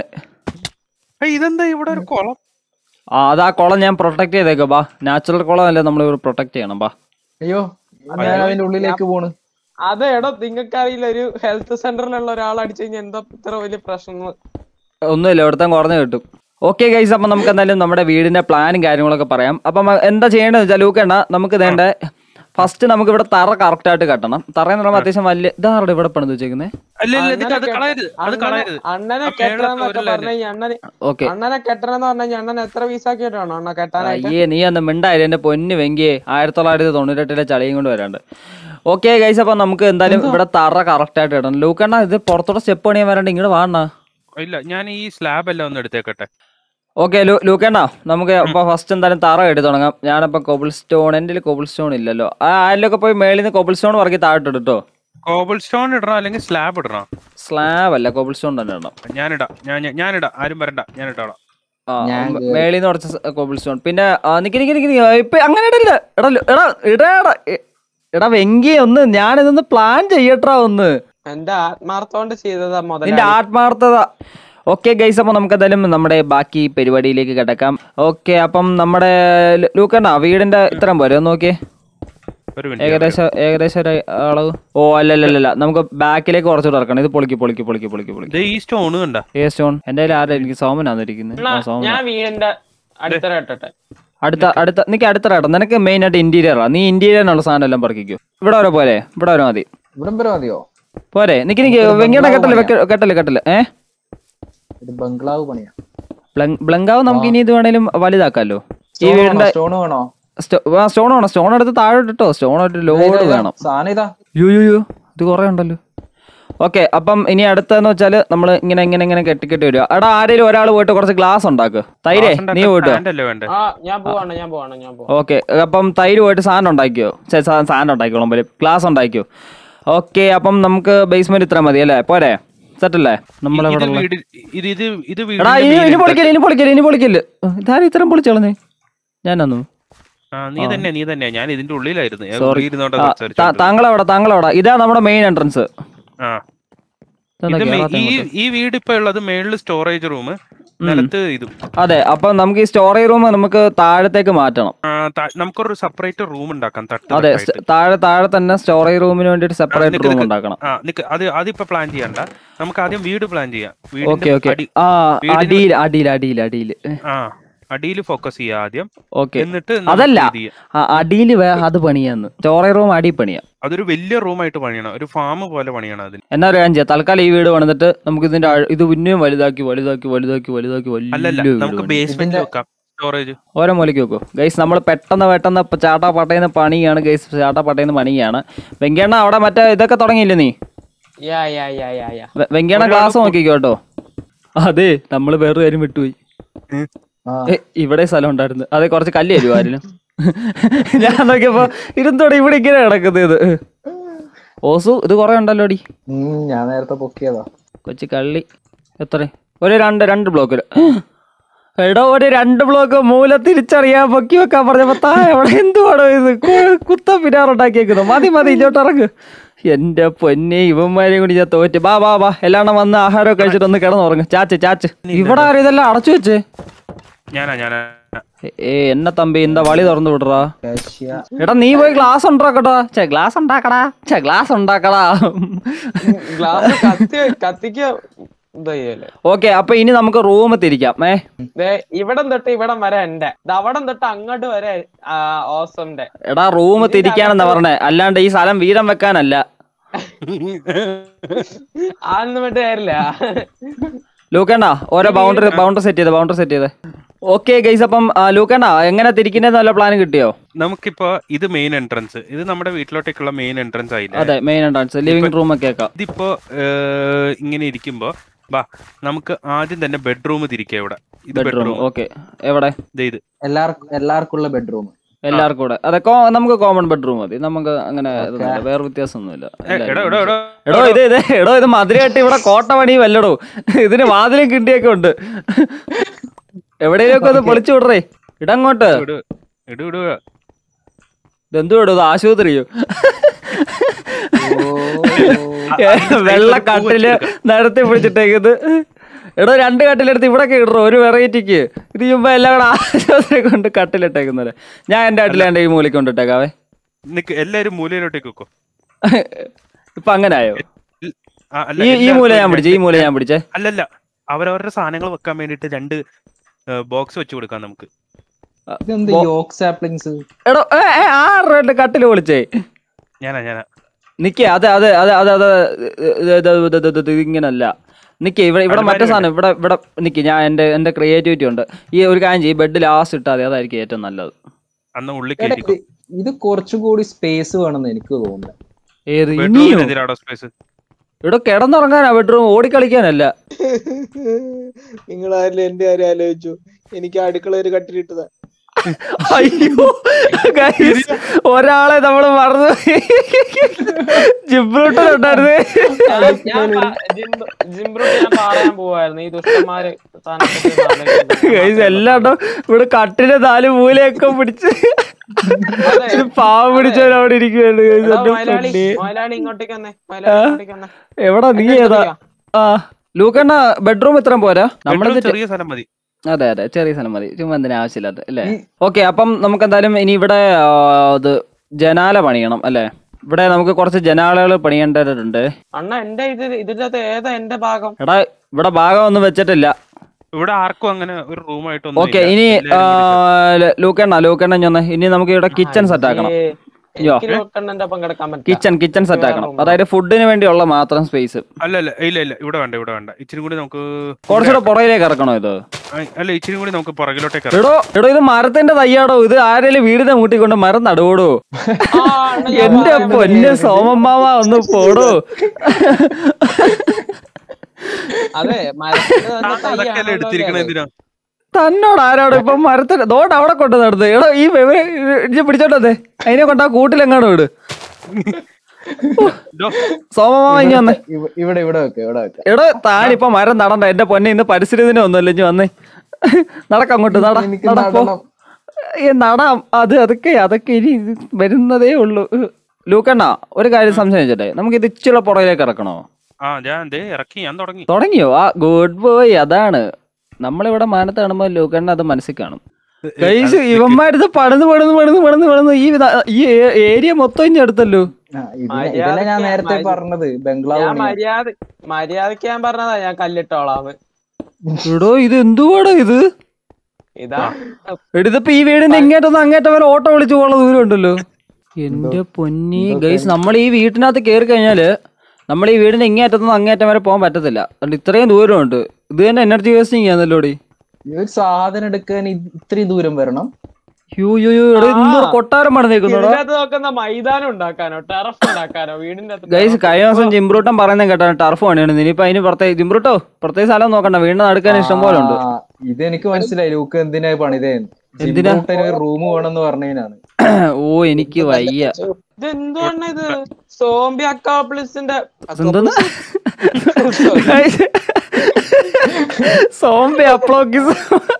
D: ഏയ്, ഇതെന്താ ഇവിടെ ഒരു കുളം
A: ആ അത് ആ കുളം ഞാൻ പ്രൊട്ടക്ട് ചെയ്തേക്കാം ബാ നാച്ചുറൽ കുളം അല്ലേ നമ്മൾ പ്രൊട്ടക്ട് ചെയ്യണം ബാ
C: അയ്യോ ഞാൻ അതിന്റെ ഉള്ളിലേക്ക് പോണ്
B: അത് എടോ നിങ്ങൾക്കറിയില്ല ഒരു ഹെൽത്ത് സെന്ററിലുള്ള ഒരാൾ അടിച്ചു കഴിഞ്ഞാൽ എന്താ ഇത്ര വലിയ പ്രശ്നം എന്ന്.
A: ഒന്നുമില്ല ഇവിടുത്തെ കുറഞ്ഞു കിട്ടും ഓക്കെ ഗൈസ് അപ്പം നമുക്ക് എന്തായാലും നമ്മുടെ വീടിന്റെ പ്ലാനും കാര്യങ്ങളൊക്കെ പറയാം അപ്പം എന്താ ചെയ്യേണ്ടതെന്ന് വെച്ചാൽ ലൂക്കണ്ണ നമുക്ക് വേണ്ട ഫസ്റ്റ് നമുക്ക് ഇവിടെ തറ കറക്റ്റ് ആയിട്ട് കെട്ടണം തറ എന്ന് പറയുമ്പോൾ അത്യാവശ്യം വലിയ ഇതാരുടെ ഇവിടെ പണിത് വെച്ചേക്കുന്നത്
D: അല്ല ഇല്ല ഇതിന്റെ അത്
B: അണ്ണനെ
D: കളയരുത് അത്
B: അണ്ണനെ-
D: കളയരുത്
B: അണ്ണനെ
D: ആ
B: കെട്ടണമെന്നൊക്കെ
D: മേളത്തെ
B: പറഞ്ഞു കഴിഞ്ഞാൽ അണ്ണന്
A: ഓക്കെ
B: അണ്ണനെ കെട്ടണമെന്ന് പറഞ്ഞു കഴിഞ്ഞാൽ അണ്ണൻ എത്ര വീസാക്കിയിട്ടാണോ അണ്ണ കെട്ടാനായിട്ട്
A: അയ്യേ നീ അന്ന് മിണ്ടായില്ല എന്റെ പൊന്ന് വെങ്കിയെ ആയിരത്തി തൊള്ളായിരത്തി തൊണ്ണൂറ്റെട്ടിലെ ചളിയും കൊണ്ട് വരാണ്ട് ഓക്കെ ഗൈസ് അപ്പം നമുക്ക് എന്തായാലും ഇവിടെ തറ കറക്റ്റ് ആയിട്ട് ഇടണം ലൂക്കണ്ണ ഇത് പുറത്തോടെ സ്റ്റെപ്പ് പണിയാൻ വരാണ്ട് ഇങ്ങോട്ട് വാണ
D: ഇല്ല ഞാൻ ഈ സ്ലാബ് എല്ലാം ഒന്ന് എടുത്തേക്കട്ടെ
A: ഓക്കെ ലൂക്കണ്ണ നമുക്ക് അപ്പൊ ഫസ്റ്റ് എന്തായാലും തറ എടുത്ത് തുടങ്ങാം ഞാനിപ്പോ കോബിൾ സ്റ്റോൺ എന്റെ കോബിൾ സ്റ്റോൺ ഇല്ലല്ലോ ആ ആരിലൊക്കെ പോയി മേളിൽ നിന്ന് കോബിൾ സ്റ്റോൺ പറക്കി താഴോട്ട് ഇട്ടോ
D: കോബിൾ സ്റ്റോൺ ഇടണം അല്ലെങ്കിൽ സ്ലാബ് ഇടണം
A: സ്ലാബ് അല്ല കോബിൾ സ്റ്റോൺ തന്നെ ഇടണം
D: ഞാനിടാം ഞാൻ ഞാൻ- ഞാനിടാം ആരും വരണ്ട ഞാൻ ഇട്ടോളാം
A: ആ
C: ഞാൻ
A: മ- മേളിൽ നിന്ന് കുറച്ച് കോബിൾ സ്റ്റോൺ പിന്നെ ആ, നിക്ക് നിക്ക് നിക്ക് നിക്ക്. ഇപ്പൊ അങ്ങനെ ഇടല്ല എടാ ലു- എടാ ഇടാ എടാ എ- എടാ വെങ്കി ഒന്ന് ഞാനിതൊന്ന് പ്ലാൻ ചെയ്യട്ടാ ഒന്ന്
B: എന്റെ ആത്മാർത്ഥോണ്ട് ചെയ്തതാ
A: നിന്റെ
B: മുതലാളി
A: ആത്മാർത്ഥത ഓക്കെ ഗൈസ് അപ്പം നമുക്ക് എന്തായാലും നമ്മുടെ ബാക്കി പരിപാടിയിലേക്ക് കിടക്കാം ഓക്കെ അപ്പം നമ്മുടെ ലു- ലൂക്കണ്ണ വീടിന്റെ ഇത്രയും പോരെ ഒന്ന് നോക്കിയേ
D: ഒരു മിനിറ്റ്
A: ഏകദേശം ഏകദേശം ഒരു അളവ് ഓ അല്ലല്ലല്ല നമുക്ക് ബാക്കിലേക്ക് കുറച്ചുകൂടെ ഇറക്കണം ഇത് പൊളിക്ക് പൊളിക്ക് പൊളിക്ക് പൊളിക്ക് പൊളിക്ക്
D: ഇത് ഈ സ്റ്റോൺ കണ്ട
A: ഏ സ്റ്റോൺ എന്റെ കയ്യിൽ ആരാ എനിക്ക് സോമനാണ് ഇരിക്കുന്നത് ആ സോമന
B: ഞാൻ വീടിന്റെ അടുത്തര ഇട്ടട്ടെ
A: അടുത്ത അടുത്ത നിനക്ക് അടുത്ത ഇടം നിനക്ക് മെയിൻ ആയിട്ട് ഇന്റീരിയറാ നീ ഇന്റീരിയറിനുള്ള സാധനം എല്ലാം പറക്കിക്കോ ഇവിടെ വരെ പോരെ ഇവിടെ വരെ മതി
C: ഇവിടം വരെ മതിയോ
A: പോരെ നിക്ക് നിക്ക് വെങ്കയുടെ കെട്ടല് വെക്ക- കെട്ടല് കെട്ടല് ഏ
C: ഒരു ബംഗ്ലാവ് പണിയാ
A: ബ്ലങ്- ബ്ലങ്കാവ് നമുക്ക് ഇനി ഇത് വേണേലും വലുതാക്കാലോ ഈ വീടിന്റെ
C: സ്റ്റോൺ വേണോ
A: സ്റ്റോൺ വേണം സ്റ്റോൺ എടുത്ത് താഴെ ഇട്ടോ സ്റ്റോൺ ഒരു ലോഡ് വേണം
C: സാധനം ഇതാ
A: യോ യോ യോ ഇത് കുറെ ഉണ്ടല്ലോ ഓക്കെ അപ്പം ഇനി അടുത്തെന്ന് വെച്ചാൽ നമ്മൾ ഇങ്ങനെ ഇങ്ങനെ ഇങ്ങനെ കെട്ടി കെട്ടി വരിക എടാ ആരെങ്കിലും ഒരാൾ പോയിട്ട് കുറച്ച് ഗ്ലാസ് ഉണ്ടാക്ക് തൈരേ നീ പോയിട്ട് വാ.
D: അല്ലേ വേണ്ടേ
B: ആ ഞാൻ പോവാണ് ഞാൻ പോവാണ് ഞാൻ പോവാണ്
A: ഓക്കെ അപ്പം തൈര് പോയിട്ട് സാധനം ഉണ്ടാക്കിയോ ഛെ, സാ- സാധനം ഉണ്ടാക്കിയോളം പോലെ ഗ്ലാസ് ഉണ്ടാക്കിയോ ഓക്കെ അപ്പം നമുക്ക് ബേസ്മെന്റ് ഇത്ര മതി അല്ലേ പോരെ സെറ്റ് അല്ലേ നമ്മളെവിടെ
D: ഇത്
A: ഉള്ള
D: വീട് ഇത് ഇത് ഇത്
A: എടാ
D: വീടിന്റെ
A: ഇനി ഇനി
D: main
A: പൊളിക്കല് ഇനി പൊളിക്കല് ഇനി പൊളിക്കല് ഇതാരും ഇത്രയും പൊളിച്ചോളഞ്ഞേ ഞാനൊന്നു
D: ആ നീ തന്നെ നീ തന്നെ ഞാൻ ഇതിന്റെ ഉള്ളിലായിരുന്നു ഞാൻ
A: Sorry.
D: ഉള്ളിൽ ഇരുന്നോണ്ടാ
A: ആ,
D: സംസാരിച്ചോണ്ട്.
A: താങ്കളെവിടെ താങ്കളെവിടെ ഇതാ നമ്മുടെ മെയിൻ എൻട്രൻസ്
D: ആ ഇത് മെ- ഈ ഈ വീട് ഇപ്പൊ ഉള്ളത് മേളില് സ്റ്റോറേജ് റൂം നിലത്ത് ഇതും
A: അതെ അപ്പം നമുക്ക് ഈ സ്റ്റോറേജ് റൂം നമുക്ക് താഴത്തേക്ക് മാറ്റണം
D: ആ, ത- നമുക്കൊരു സെപ്പറേറ്റ് റൂം ഉണ്ടാക്കാം തട്ട്
A: അതെ
D: തട്ടായിട്ട്.
A: സ്റ്റ- താഴെ താഴെ തന്നെ സ്റ്റോറേജ് റൂമിന് വേണ്ടിയിട്ട് സെപ്പറേറ്റ്
D: നിക്ക്
A: റൂം
D: നിക്ക്.
A: ഉണ്ടാക്കണം
D: ആ നിക്ക് അത് അതിപ്പോ പ്ലാൻ ചെയ്യണ്ട നമുക്ക് ആദ്യം വീട് പ്ലാൻ ചെയ്യാം
A: ഓക്കെ
D: വീടിന്റെ
A: ഓക്കെ
D: അടി
A: ആ
D: വീടിന്
A: അടിയിൽ അടിയിൽ അടിയിൽ അടിയിൽ
D: ആ അടിയിൽ ഫോക്കസ് ചെയ്യാം ആദ്യം
A: ഓക്കെ
D: എന്നിട്ട് നമുക്ക്
A: അതല്ല
D: ഇത് ചെയ്യാം.
A: അടിയിൽ അത് പണിയാന്ന് സ്റ്റോറേജ് റൂം അടി പണിയാം
D: അതൊരു വലിയ റൂമായിട്ട് പണിയണം ഒരു ഫാം പോലെ പണിയണം അതിന്
A: എന്നാ ഒരു കാര്യം ചെയ്യാം തൽക്കാലം ഈ വീട് പണിതിട്ട് നമുക്ക് ഇതിന്റെ ആഴ- ഇത് പിന്നെയും വലുതാക്കി വലുതാക്കി വലുതാക്കി വലുതാക്കി
D: അല്ലല്ല
A: വലിയ വീട്
D: നമുക്ക്
A: പണിയാം.
D: ബേസ്മെന്റ് വെക്കാം സ്റ്റോറേജ്
A: ഓരോ മൂലയ്ക്ക് വെക്കോ ഗൈസ് നമ്മൾ പെട്ടെന്ന് പെട്ടെന്ന് ഇപ്പൊ ചാട്ടാ പട്ടയുന്ന പണിയാണ് ഗൈസ് ചാട്ടാ പട്ടയുന്ന പണിയാണ് വെങ്കണ്ണ അവിടെ മറ്റേ ഇതൊക്കെ തുടങ്ങിയില്ലേ നീ
B: യാ യാ യാ യാ യാ
A: വെ- വെങ്കണ്ണ ക്ലാസ് നോക്കിക്കോ കേട്ടോ അതെ നമ്മള് വേറെ കാര്യം വിട്ടുപോയി
C: ആ
A: ഏ, ഇവിടെ സ്ഥലം ഉണ്ടായിരുന്നു അതെ കുറച്ച് കല്ല് തരുമോ ആരിലും ഞാൻ നോക്കിയപ്പോ ഇരുന്നോടെ ഇവിടെ ഇങ്ങനെ കിടക്കുന്നത് ഇത് ഓസു ഇത് കുറെ ഉണ്ടല്ലോ അടി
C: ഉം, ഞാൻ നേരത്തെ പൊക്കിയതാ
A: കൊച്ചു കള്ളി എത്ര ഒരു രണ്ട് രണ്ട് ബ്ലോക്കില് എടോ ഒരു രണ്ട് ബ്ലോക്ക് മൂല തിരിച്ചറിയാൻ പൊക്കി വെക്കാൻ പറഞ്ഞപ്പോ താ എവിടെ എന്തുവാടോ ഇത് കു- കുത്ത പിന്നാറുണ്ടാക്കിയേക്കുന്നു മതി മതി ഇങ്ങോട്ട് ഇറങ്ങ് എന്റെ പൊന്നെ ഇവന്മാരെയും കൂടി ഞാൻ തോറ്റ് ബാ ബാ ബാ എല്ലാം വന്ന് ആഹാരമൊക്കെ കഴിച്ചിട്ട് ഒന്ന് കിടന്നുറങ്ങ് ചാച്ച് ചാച്ച് ഇവിടെ ആരും ഇതെല്ലാം അടച്ചു വെച്ചേ
D: ഞാനാ ഞാനാ
A: ഏ എന്നെ തമ്പി എന്താ വളി തുറന്നു വിടറാ
C: കാശ്യ
A: എടാ നീ പോയി ഗ്ലാസ് ഉണ്ടാക്കട്ടോ ചേ ഗ്ലാസ് ഉണ്ടാക്കടാ ചേ ഗ്ലാസ് ഉണ്ടാക്കടാ
B: ഗ്ലാസ് കത്തി കത്തിക്ക് ഇതല്ലേ
A: ഓക്കെ അപ്പൊ ഇനി നമുക്ക് റൂം തിരിക്കാം ഏ
B: ദേ ഇവിടം തൊട്ട് ഇവിടം വരെ എന്റെ ദാ അവിടം തൊട്ട് അങ്ങോട്ട് വരെ ആ, ഓസന്റെ
A: എടാ റൂം തിരിക്കാനെന്നാ പറഞ്ഞേ അല്ലാണ്ട് ഈ സ്ഥലം വീതം വെക്കാനല്ല
B: ആന്ന് വേണ്ടി കാര്യമില്ല
A: ലൂക്കണ്ണ ഓരോ ബൗണ്ടറി ബൗണ്ടറി സെറ്റ് ചെയ്ത് ബൗണ്ടറി സെറ്റ് ചെയ്ത് ഓക്കെ ഗൈസ് അപ്പം ആ, ലൂക്കണ്ണ എങ്ങനെ തിരിക്കുന്നത് നല്ല പ്ലാൻ കിട്ടിയോ
D: നമുക്കിപ്പോ ഇത് മെയിൻ എൻട്രൻസ് ഇത് നമ്മുടെ വീട്ടിലോട്ടേക്കുള്ള മെയിൻ എൻട്രൻസ് ആയില്ലേ
A: അതെ മെയിൻ എൻട്രൻസ് ലിവിംഗ് റൂം ഒക്കെ ആക്കാം
D: ഇതിപ്പോ ഏഹ്, ഇങ്ങനെ ഇരിക്കുമ്പോ ബാ നമുക്ക് ആദ്യം തന്നെ ബെഡ്റൂം തിരിക്കാം ഇവിടെ ഇത്
A: ബെഡ്റൂം
D: ബെഡ്റൂം
A: ഓക്കെ എവിടെ
D: ഇത്
C: എല്ലാവർക്കും എല്ലാവർക്കും ഉള്ള ബെഡ്റൂം
A: എല്ലാവർക്കും കൂടെ അതെ കോ- നമുക്ക് കോമൺ ബെഡ്റൂം മതി നമുക്ക് അങ്ങനെ ഇതൊന്നുമില്ല, വേറെ വ്യത്യാസമൊന്നുമില്ല
D: ഏ, എടോ എടോ എടോ
A: എടോ ഇത് ഇത് എടോ ഇത് മധുര കെട്ടി ഇവിടെ കോട്ട പണിയും അല്ലടോ ഇതിന് വാതിലും കിട്ടിയൊക്കെ ഉണ്ട് എവിടെയൊക്കെ ഒന്ന് പൊളിച്ചു വിടറേ ഇടങ്ങോട്ട്
D: ഇടു ഇടു ഇടു
A: ഇതെന്തു ഇടും ഇത് ആശുപത്രിയോ വെള്ള കട്ടില് നിരത്തി പിടിച്ചിട്ടേക്കുന്നത് എടോ രണ്ട് കട്ടിലെടുത്ത് ഇവിടൊക്കെ ഇടറോ ഒരു വെറൈറ്റിക്ക് ഇത് ചുമ്മാ എല്ലാം കൂടെ ആശുപത്രി കൊണ്ട് കട്ടിലിട്ടേക്കുന്നത് ഞാൻ എന്റെ കട്ടിലാണ്ട് ഈ മൂലയ്ക്ക് കൊണ്ടിട്ടേക്കാവേ
D: നിക്ക് എല്ലാരും മൂലയിലോട്ടേക്ക് വെക്കോ
A: ഇപ്പൊ അങ്ങനെ ആയോ
D: ആ, അല്ല,
A: ഈ ഈ
D: എല്ലാവർക്കും
A: മൂല ഞാൻ
D: രണ്ട്
A: പിടിച്ചേ ഈ മൂല ഞാൻ പിടിച്ചേ
D: അല്ലല്ല അവരവരുടെ സാധനങ്ങൾ വെക്കാൻ വേണ്ടിട്ട് രണ്ട് ബോക്സ് വെച്ച് കൊടുക്കാം നമുക്ക്
C: ഇതെന്ത്
A: ബോ-
C: യോക്ക് സാപ്ലിങ്സ്
A: എടോ ഏ, ഏ, ആറ് രണ്ട് കട്ടില് പൊളിച്ചേ
D: ഞാനാ ഞാനാ
A: നിക്കേ അതെ അതെ അതെ അതെ അതെ ഇത് ഇത് ഇത് ഇത് ഇത് ഇത് ഇങ്ങനല്ല നിക്കേ ഇവിടെ ഇവിടെ മറ്റേ സാധനം ഇവിടെ ഇവിടെ നിക്ക് ഞാൻ എന്റെ എന്റെ ക്രിയേറ്റിവിറ്റി ഉണ്ട് ഈ ഒരു കാര്യം ചെയ്യും ബെഡ് ലാസ്റ്റ് ഇട്ടാൽ മതി അതായിരിക്കും ഏറ്റവും നല്ലത്
D: അന്ന് ഉള്ളിൽ
C: എടാ,
D: കയറ്റിക്കോ
C: ഇത് ഇത് കുറച്ചുകൂടി സ്പേസ് വേണമെന്ന് എനിക്ക് തോന്നുന്നു
A: ഏത് ഇനിയോ
D: ബെഡ്റൂമിന് എതിരാടോ സ്പേസ്
A: ഇവിടെ കിടന്നുറങ്ങാനാ ബെഡ്റൂം ഓടിക്കളിക്കാനല്ല
B: നിങ്ങൾ ആരിലും എന്റെ കാര്യം ആലോചിച്ചു എനിക്ക് അടുക്കള ഒരു കട്ടിലിട്ടതാ
A: അയ്യോ guys, ഒരാളെ നമ്മള് മറന്നു ജിബ്രൂട്ടനുണ്ടായിരുന്നേ
B: ഞാൻ- ഞാൻ പ- ജിംബ്രു- ജിംബ്രുട്ട് ഞാൻ പറയാൻ പോവായിരുന്നു ഈ ദുഷ്ടന്മാര് സാധനത്തെ കുറിച്ച് ആലോചിക്കുന്നത്.
A: ഗൈസ് എല്ലാം ഉണ്ടോ ഇവിടെ കട്ടില് നാല് മൂലയൊക്കെ പിടിച്ച്
B: അതെ.
A: ഒരു പാവം പിടിച്ചവൻ അവിടെ ഇരിക്കുകയാണ് guys.
B: എടാ,
A: എന്റെ
B: മലയാളി
A: പൊന്നേ.
B: മലയാളി ഇങ്ങോട്ടേക്ക് വന്നേ മലയാളി ഇങ്ങോട്ടേക്ക് വന്നേ
A: എവിടാ നീ
B: എന്റെ
A: ഏതാ
B: അടുത്ത്
A: ആ ലൂക്കണ്ണ ബെഡ്റൂം ഇത്രയും പോരാ നമ്മളിത്
D: ബെഡ്റൂം ചെറിയ സ്ഥലം മതി
A: അതെ അതെ ചെറിയ സ്ഥലം മതി ചുമ്മാ എന്തിനാ ആവശ്യമില്ലാത്ത അല്ലേ
C: ഈ-
A: ഓക്കെ അപ്പം നമുക്ക് എന്തായാലും ഇനി ഇവിടെ ആ, ഇത് ജനാല പണിയണം അല്ലേ ഇവിടെ നമുക്ക് കുറച്ച് ജനാലകൾ പണിയേണ്ടതുണ്ട്
B: അണ്ണ എന്റെ ഇത് ഇതിന്റെ അകത്ത് ഏതാ എന്റെ ഭാഗം
A: എടാ ഇവിടെ ഭാഗം ഒന്നും വെച്ചിട്ടില്ല
D: ഇവിടെ ആർക്കും അങ്ങനെ ഒരു റൂമായിട്ടൊന്നും
A: ഓക്കെ ഇനി ആ, ല- ലൂക്കണ്ണ ലൂക്കണ്ണ ഞൊന്ന് ഇനി നമുക്ക് ഇവിടെ കിച്ചൺ സെറ്റ് ആക്കണം
B: ഏ,
A: യോ.
B: എനിക്ക് ലോക്കണ്ണന്റെ ഒപ്പം കിടക്കാൻ പറ്റില്ല
A: കിച്ചൺ കിച്ചൺ സെറ്റ് ആക്കണം അതായത് ഫുഡിന് വേണ്ടിയുള്ള മാത്രം സ്പേസ്
D: അല്ല അല്ല ഇല്ല ഇല്ല ഇവിടെ വേണ്ട ഇവിടെ വേണ്ട ഇച്ചിരി കൂടി നമുക്ക്
A: കുറച്ചുകൂടെ പുറകിലേക്ക് ഇറക്കണോ ഇത്
D: ആ, അല്ല ഇച്ചിരി കൂടി നമുക്ക് പുറകിലോട്ടേക്ക് ഇറക്കാം.
A: എടോ എടോ ഇത് മരത്തിന്റെ തയ്യാടോ ഇത് ആരെങ്കിലും വീടിനെ മൂട്ടിക്കൊണ്ട് മരം നടുവോടോ
B: ആ, അണ്ണാ, ഞാൻ
A: എന്റെ
B: പറയാൻ
A: പൊന്ന് സോമമ്മാവ ഒന്ന് പോടോ
B: അതെ മരത്തിന്റെ തന്നെ
D: താൻ അതൊക്കെ അല്ലേ
B: തൈയാണല്ലോ
D: എടുത്തിരിക്കണ
B: അത്.
D: എന്തിനാ
A: തന്നോട് ആരോട് ഇപ്പൊ മരത്തിന് ദോട്ട് അവിടെ കൊണ്ട് നടന്നത് എടോ ഈ വെവ- ഇജ്ജ് പിടിച്ചോട്ടേ അതിനെ കൊണ്ട് ആ കൂട്ടിലെങ്ങാണോ ഇട്
D: ഡോ,
A: സോമമാവ ഇനി വന്നേ
C: ഇവ- ഇവിടെ ഇവിടെ വെക്ക ഇവിടെ വെക്ക
A: എടോ താനിപ്പൊ മരം നടണ്ട എന്റെ പൊന്നെ ഇന്ന് പരിസ്ഥിതി ദിനം ഒന്നുമല്ല ഇനി വന്നേ നടക്കങ്ങോട്ട് നട
C: എനിക്ക്
A: നടപ്പോ
C: നടണം.
A: ഏ നടാം അത് അതൊക്കെ അതൊക്കെ ഇനി ഇത് വരുന്നതേ ഉള്ളൂ ലൂക്കണ്ണ ഒരു കാര്യം സംശയിച്ചട്ടെ നമുക്ക് ഇത് ഇച്ചിരി പുറകിലേക്ക് ഇറക്കണോ
D: ആ ഞാൻ ദേ ഇറക്കി ഞാൻ തുടങ്ങി
A: തുടങ്ങിയോ ആ ഗുഡ് ബോയ് അതാണ് നമ്മളിവിടെ മാനത്ത് കാണുമ്പോ ലൂക്കണ്ണ അത് മനസ്സിൽ കാണും കൈസ് ഇവന്മാരിത് പണിത് പണിത് പണിത് പണിത് പണിത് ഈ വിധ- ഈ ഏരിയ മൊത്തം ഇനി എടുത്തല്ലോ
C: ആ, ഇതിനെ- ഇതല്ലേ ഞാൻ നേരത്തെ പറഞ്ഞത് ബംഗ്ലാവ്
B: ഞാൻ
C: പണിയാൻ.
B: മര്യാദ മര്യാദക്ക് ഞാൻ പറഞ്ഞതാ ഞാൻ കല്ലിട്ടോളാന്ന്
A: എടോ ഇത് എന്തുവാടോ ഇത്
B: ഇതാ
A: എടുത്തപ്പോ ഈ വീടിന്റെ ഇങ്ങേറ്റൊന്നും അങ്ങേറ്റം വരെ ഓട്ടോ വിളിച്ചു പോകുന്ന ദൂരം ഉണ്ടല്ലോ എന്റെ പൊന്നി ഗൈസ് നമ്മൾ ഈ വീട്ടിനകത്ത് കയറി കഴിഞ്ഞാല് നമ്മൾ ഈ വീടിന്റെ ഇങ്ങേറ്റത്തുനിന്ന് അങ്ങേറ്റം വരെ പോകാൻ പറ്റത്തില്ല അതുകൊണ്ട് ഇത്രയും ദൂരമുണ്ട് ഇത് തന്നെ എനർജി വേസ്റ്റിംഗ് ആണല്ലോടി
C: ഈ ഒരു സാധനം എടുക്കാൻ ഇത് ഇത്രയും ദൂരം വരണം
A: യോ യോ യോ എടോ എന്തോ കൊട്ടാരം പണിതേക്കുന്നോടാ
B: ഇതിന്റെ അകത്ത് നോക്കുന്ന മൈതാനം ഉണ്ടാക്കാനോ ടെറഫ് ഉണ്ടാക്കാനോ വീടിന്റെ അകത്ത്
A: ഗൈസ് കഴിഞ്ഞ ദിവസം ജിംബ്രൂട്ടൻ പറയുന്നത് കേട്ടാണ് ടർഫ് പണിയാണ് ഇനിയിപ്പോ അതിന് പ്രത്യേക ജിംബ്രൂട്ടോ പ്രത്യേക സ്ഥലം നോക്കണ്ട വീടിന് നടക്കാൻ ഇഷ്ടം പോലെ ഉണ്ട്
C: ആ, ഇത് എനിക്ക് മനസ്സിലായി ലൂക്ക് എന്തിനാ പണിതേന്ന്
A: എന്തിനാ?
C: റൂം വേണമെന്ന് പറഞ്ഞതിനാണ്
A: ഓ എനിക്ക് വയ്യ
B: ഇത് എന്തുകൊണ്ടാ ഇത് സോംബി അക്കാപ്ലിസിന്റെ
A: എന്തെന്ന് സോംബി അപ്ലോക്കിസ്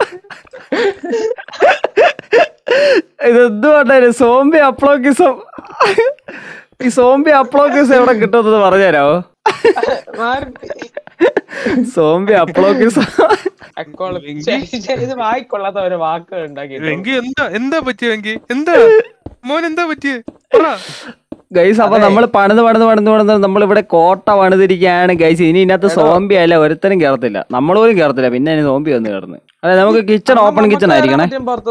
A: ഇതെന്തുകൊണ്ടാണ് സോംബി അപ്ലോക്കിസം ഈ സോംബി അപ്ലോക്കിസം എവിടെ കിട്ടുമെന്ന് പറഞ്ഞുതരാവോ സോംബി അപ്ലോക്കിസം
B: ഇത് വായിക്കൊള്ളാത്ത ഒരു വാക്കുകൾ ഉണ്ടാക്കി
D: വെങ്കി എന്താ എന്താ പറ്റിയ വെങ്കി എന്താ മോൻ എന്താ പറ്റിയ പറ
A: ഗൈസ് അപ്പൊ നമ്മൾ പണിത് പണിത് പണിത് പണിത് നമ്മൾ ഇവിടെ കോട്ട പണിതിരിക്കുകയാണ് ഗൈസ് ഇനി ഇതിനകത്ത് സോംബി അല്ല ഒരുത്തരും കയറത്തില്ല നമ്മൾ പോലും കയറത്തില്ല പിന്നെ ഇനി സോംബി വന്ന് കയറുന്നു അതെ നമുക്ക് കിച്ചൺ ഓപ്പൺ കിച്ചൺ ആയിരിക്കണേ
B: പുറത്തുനിന്ന്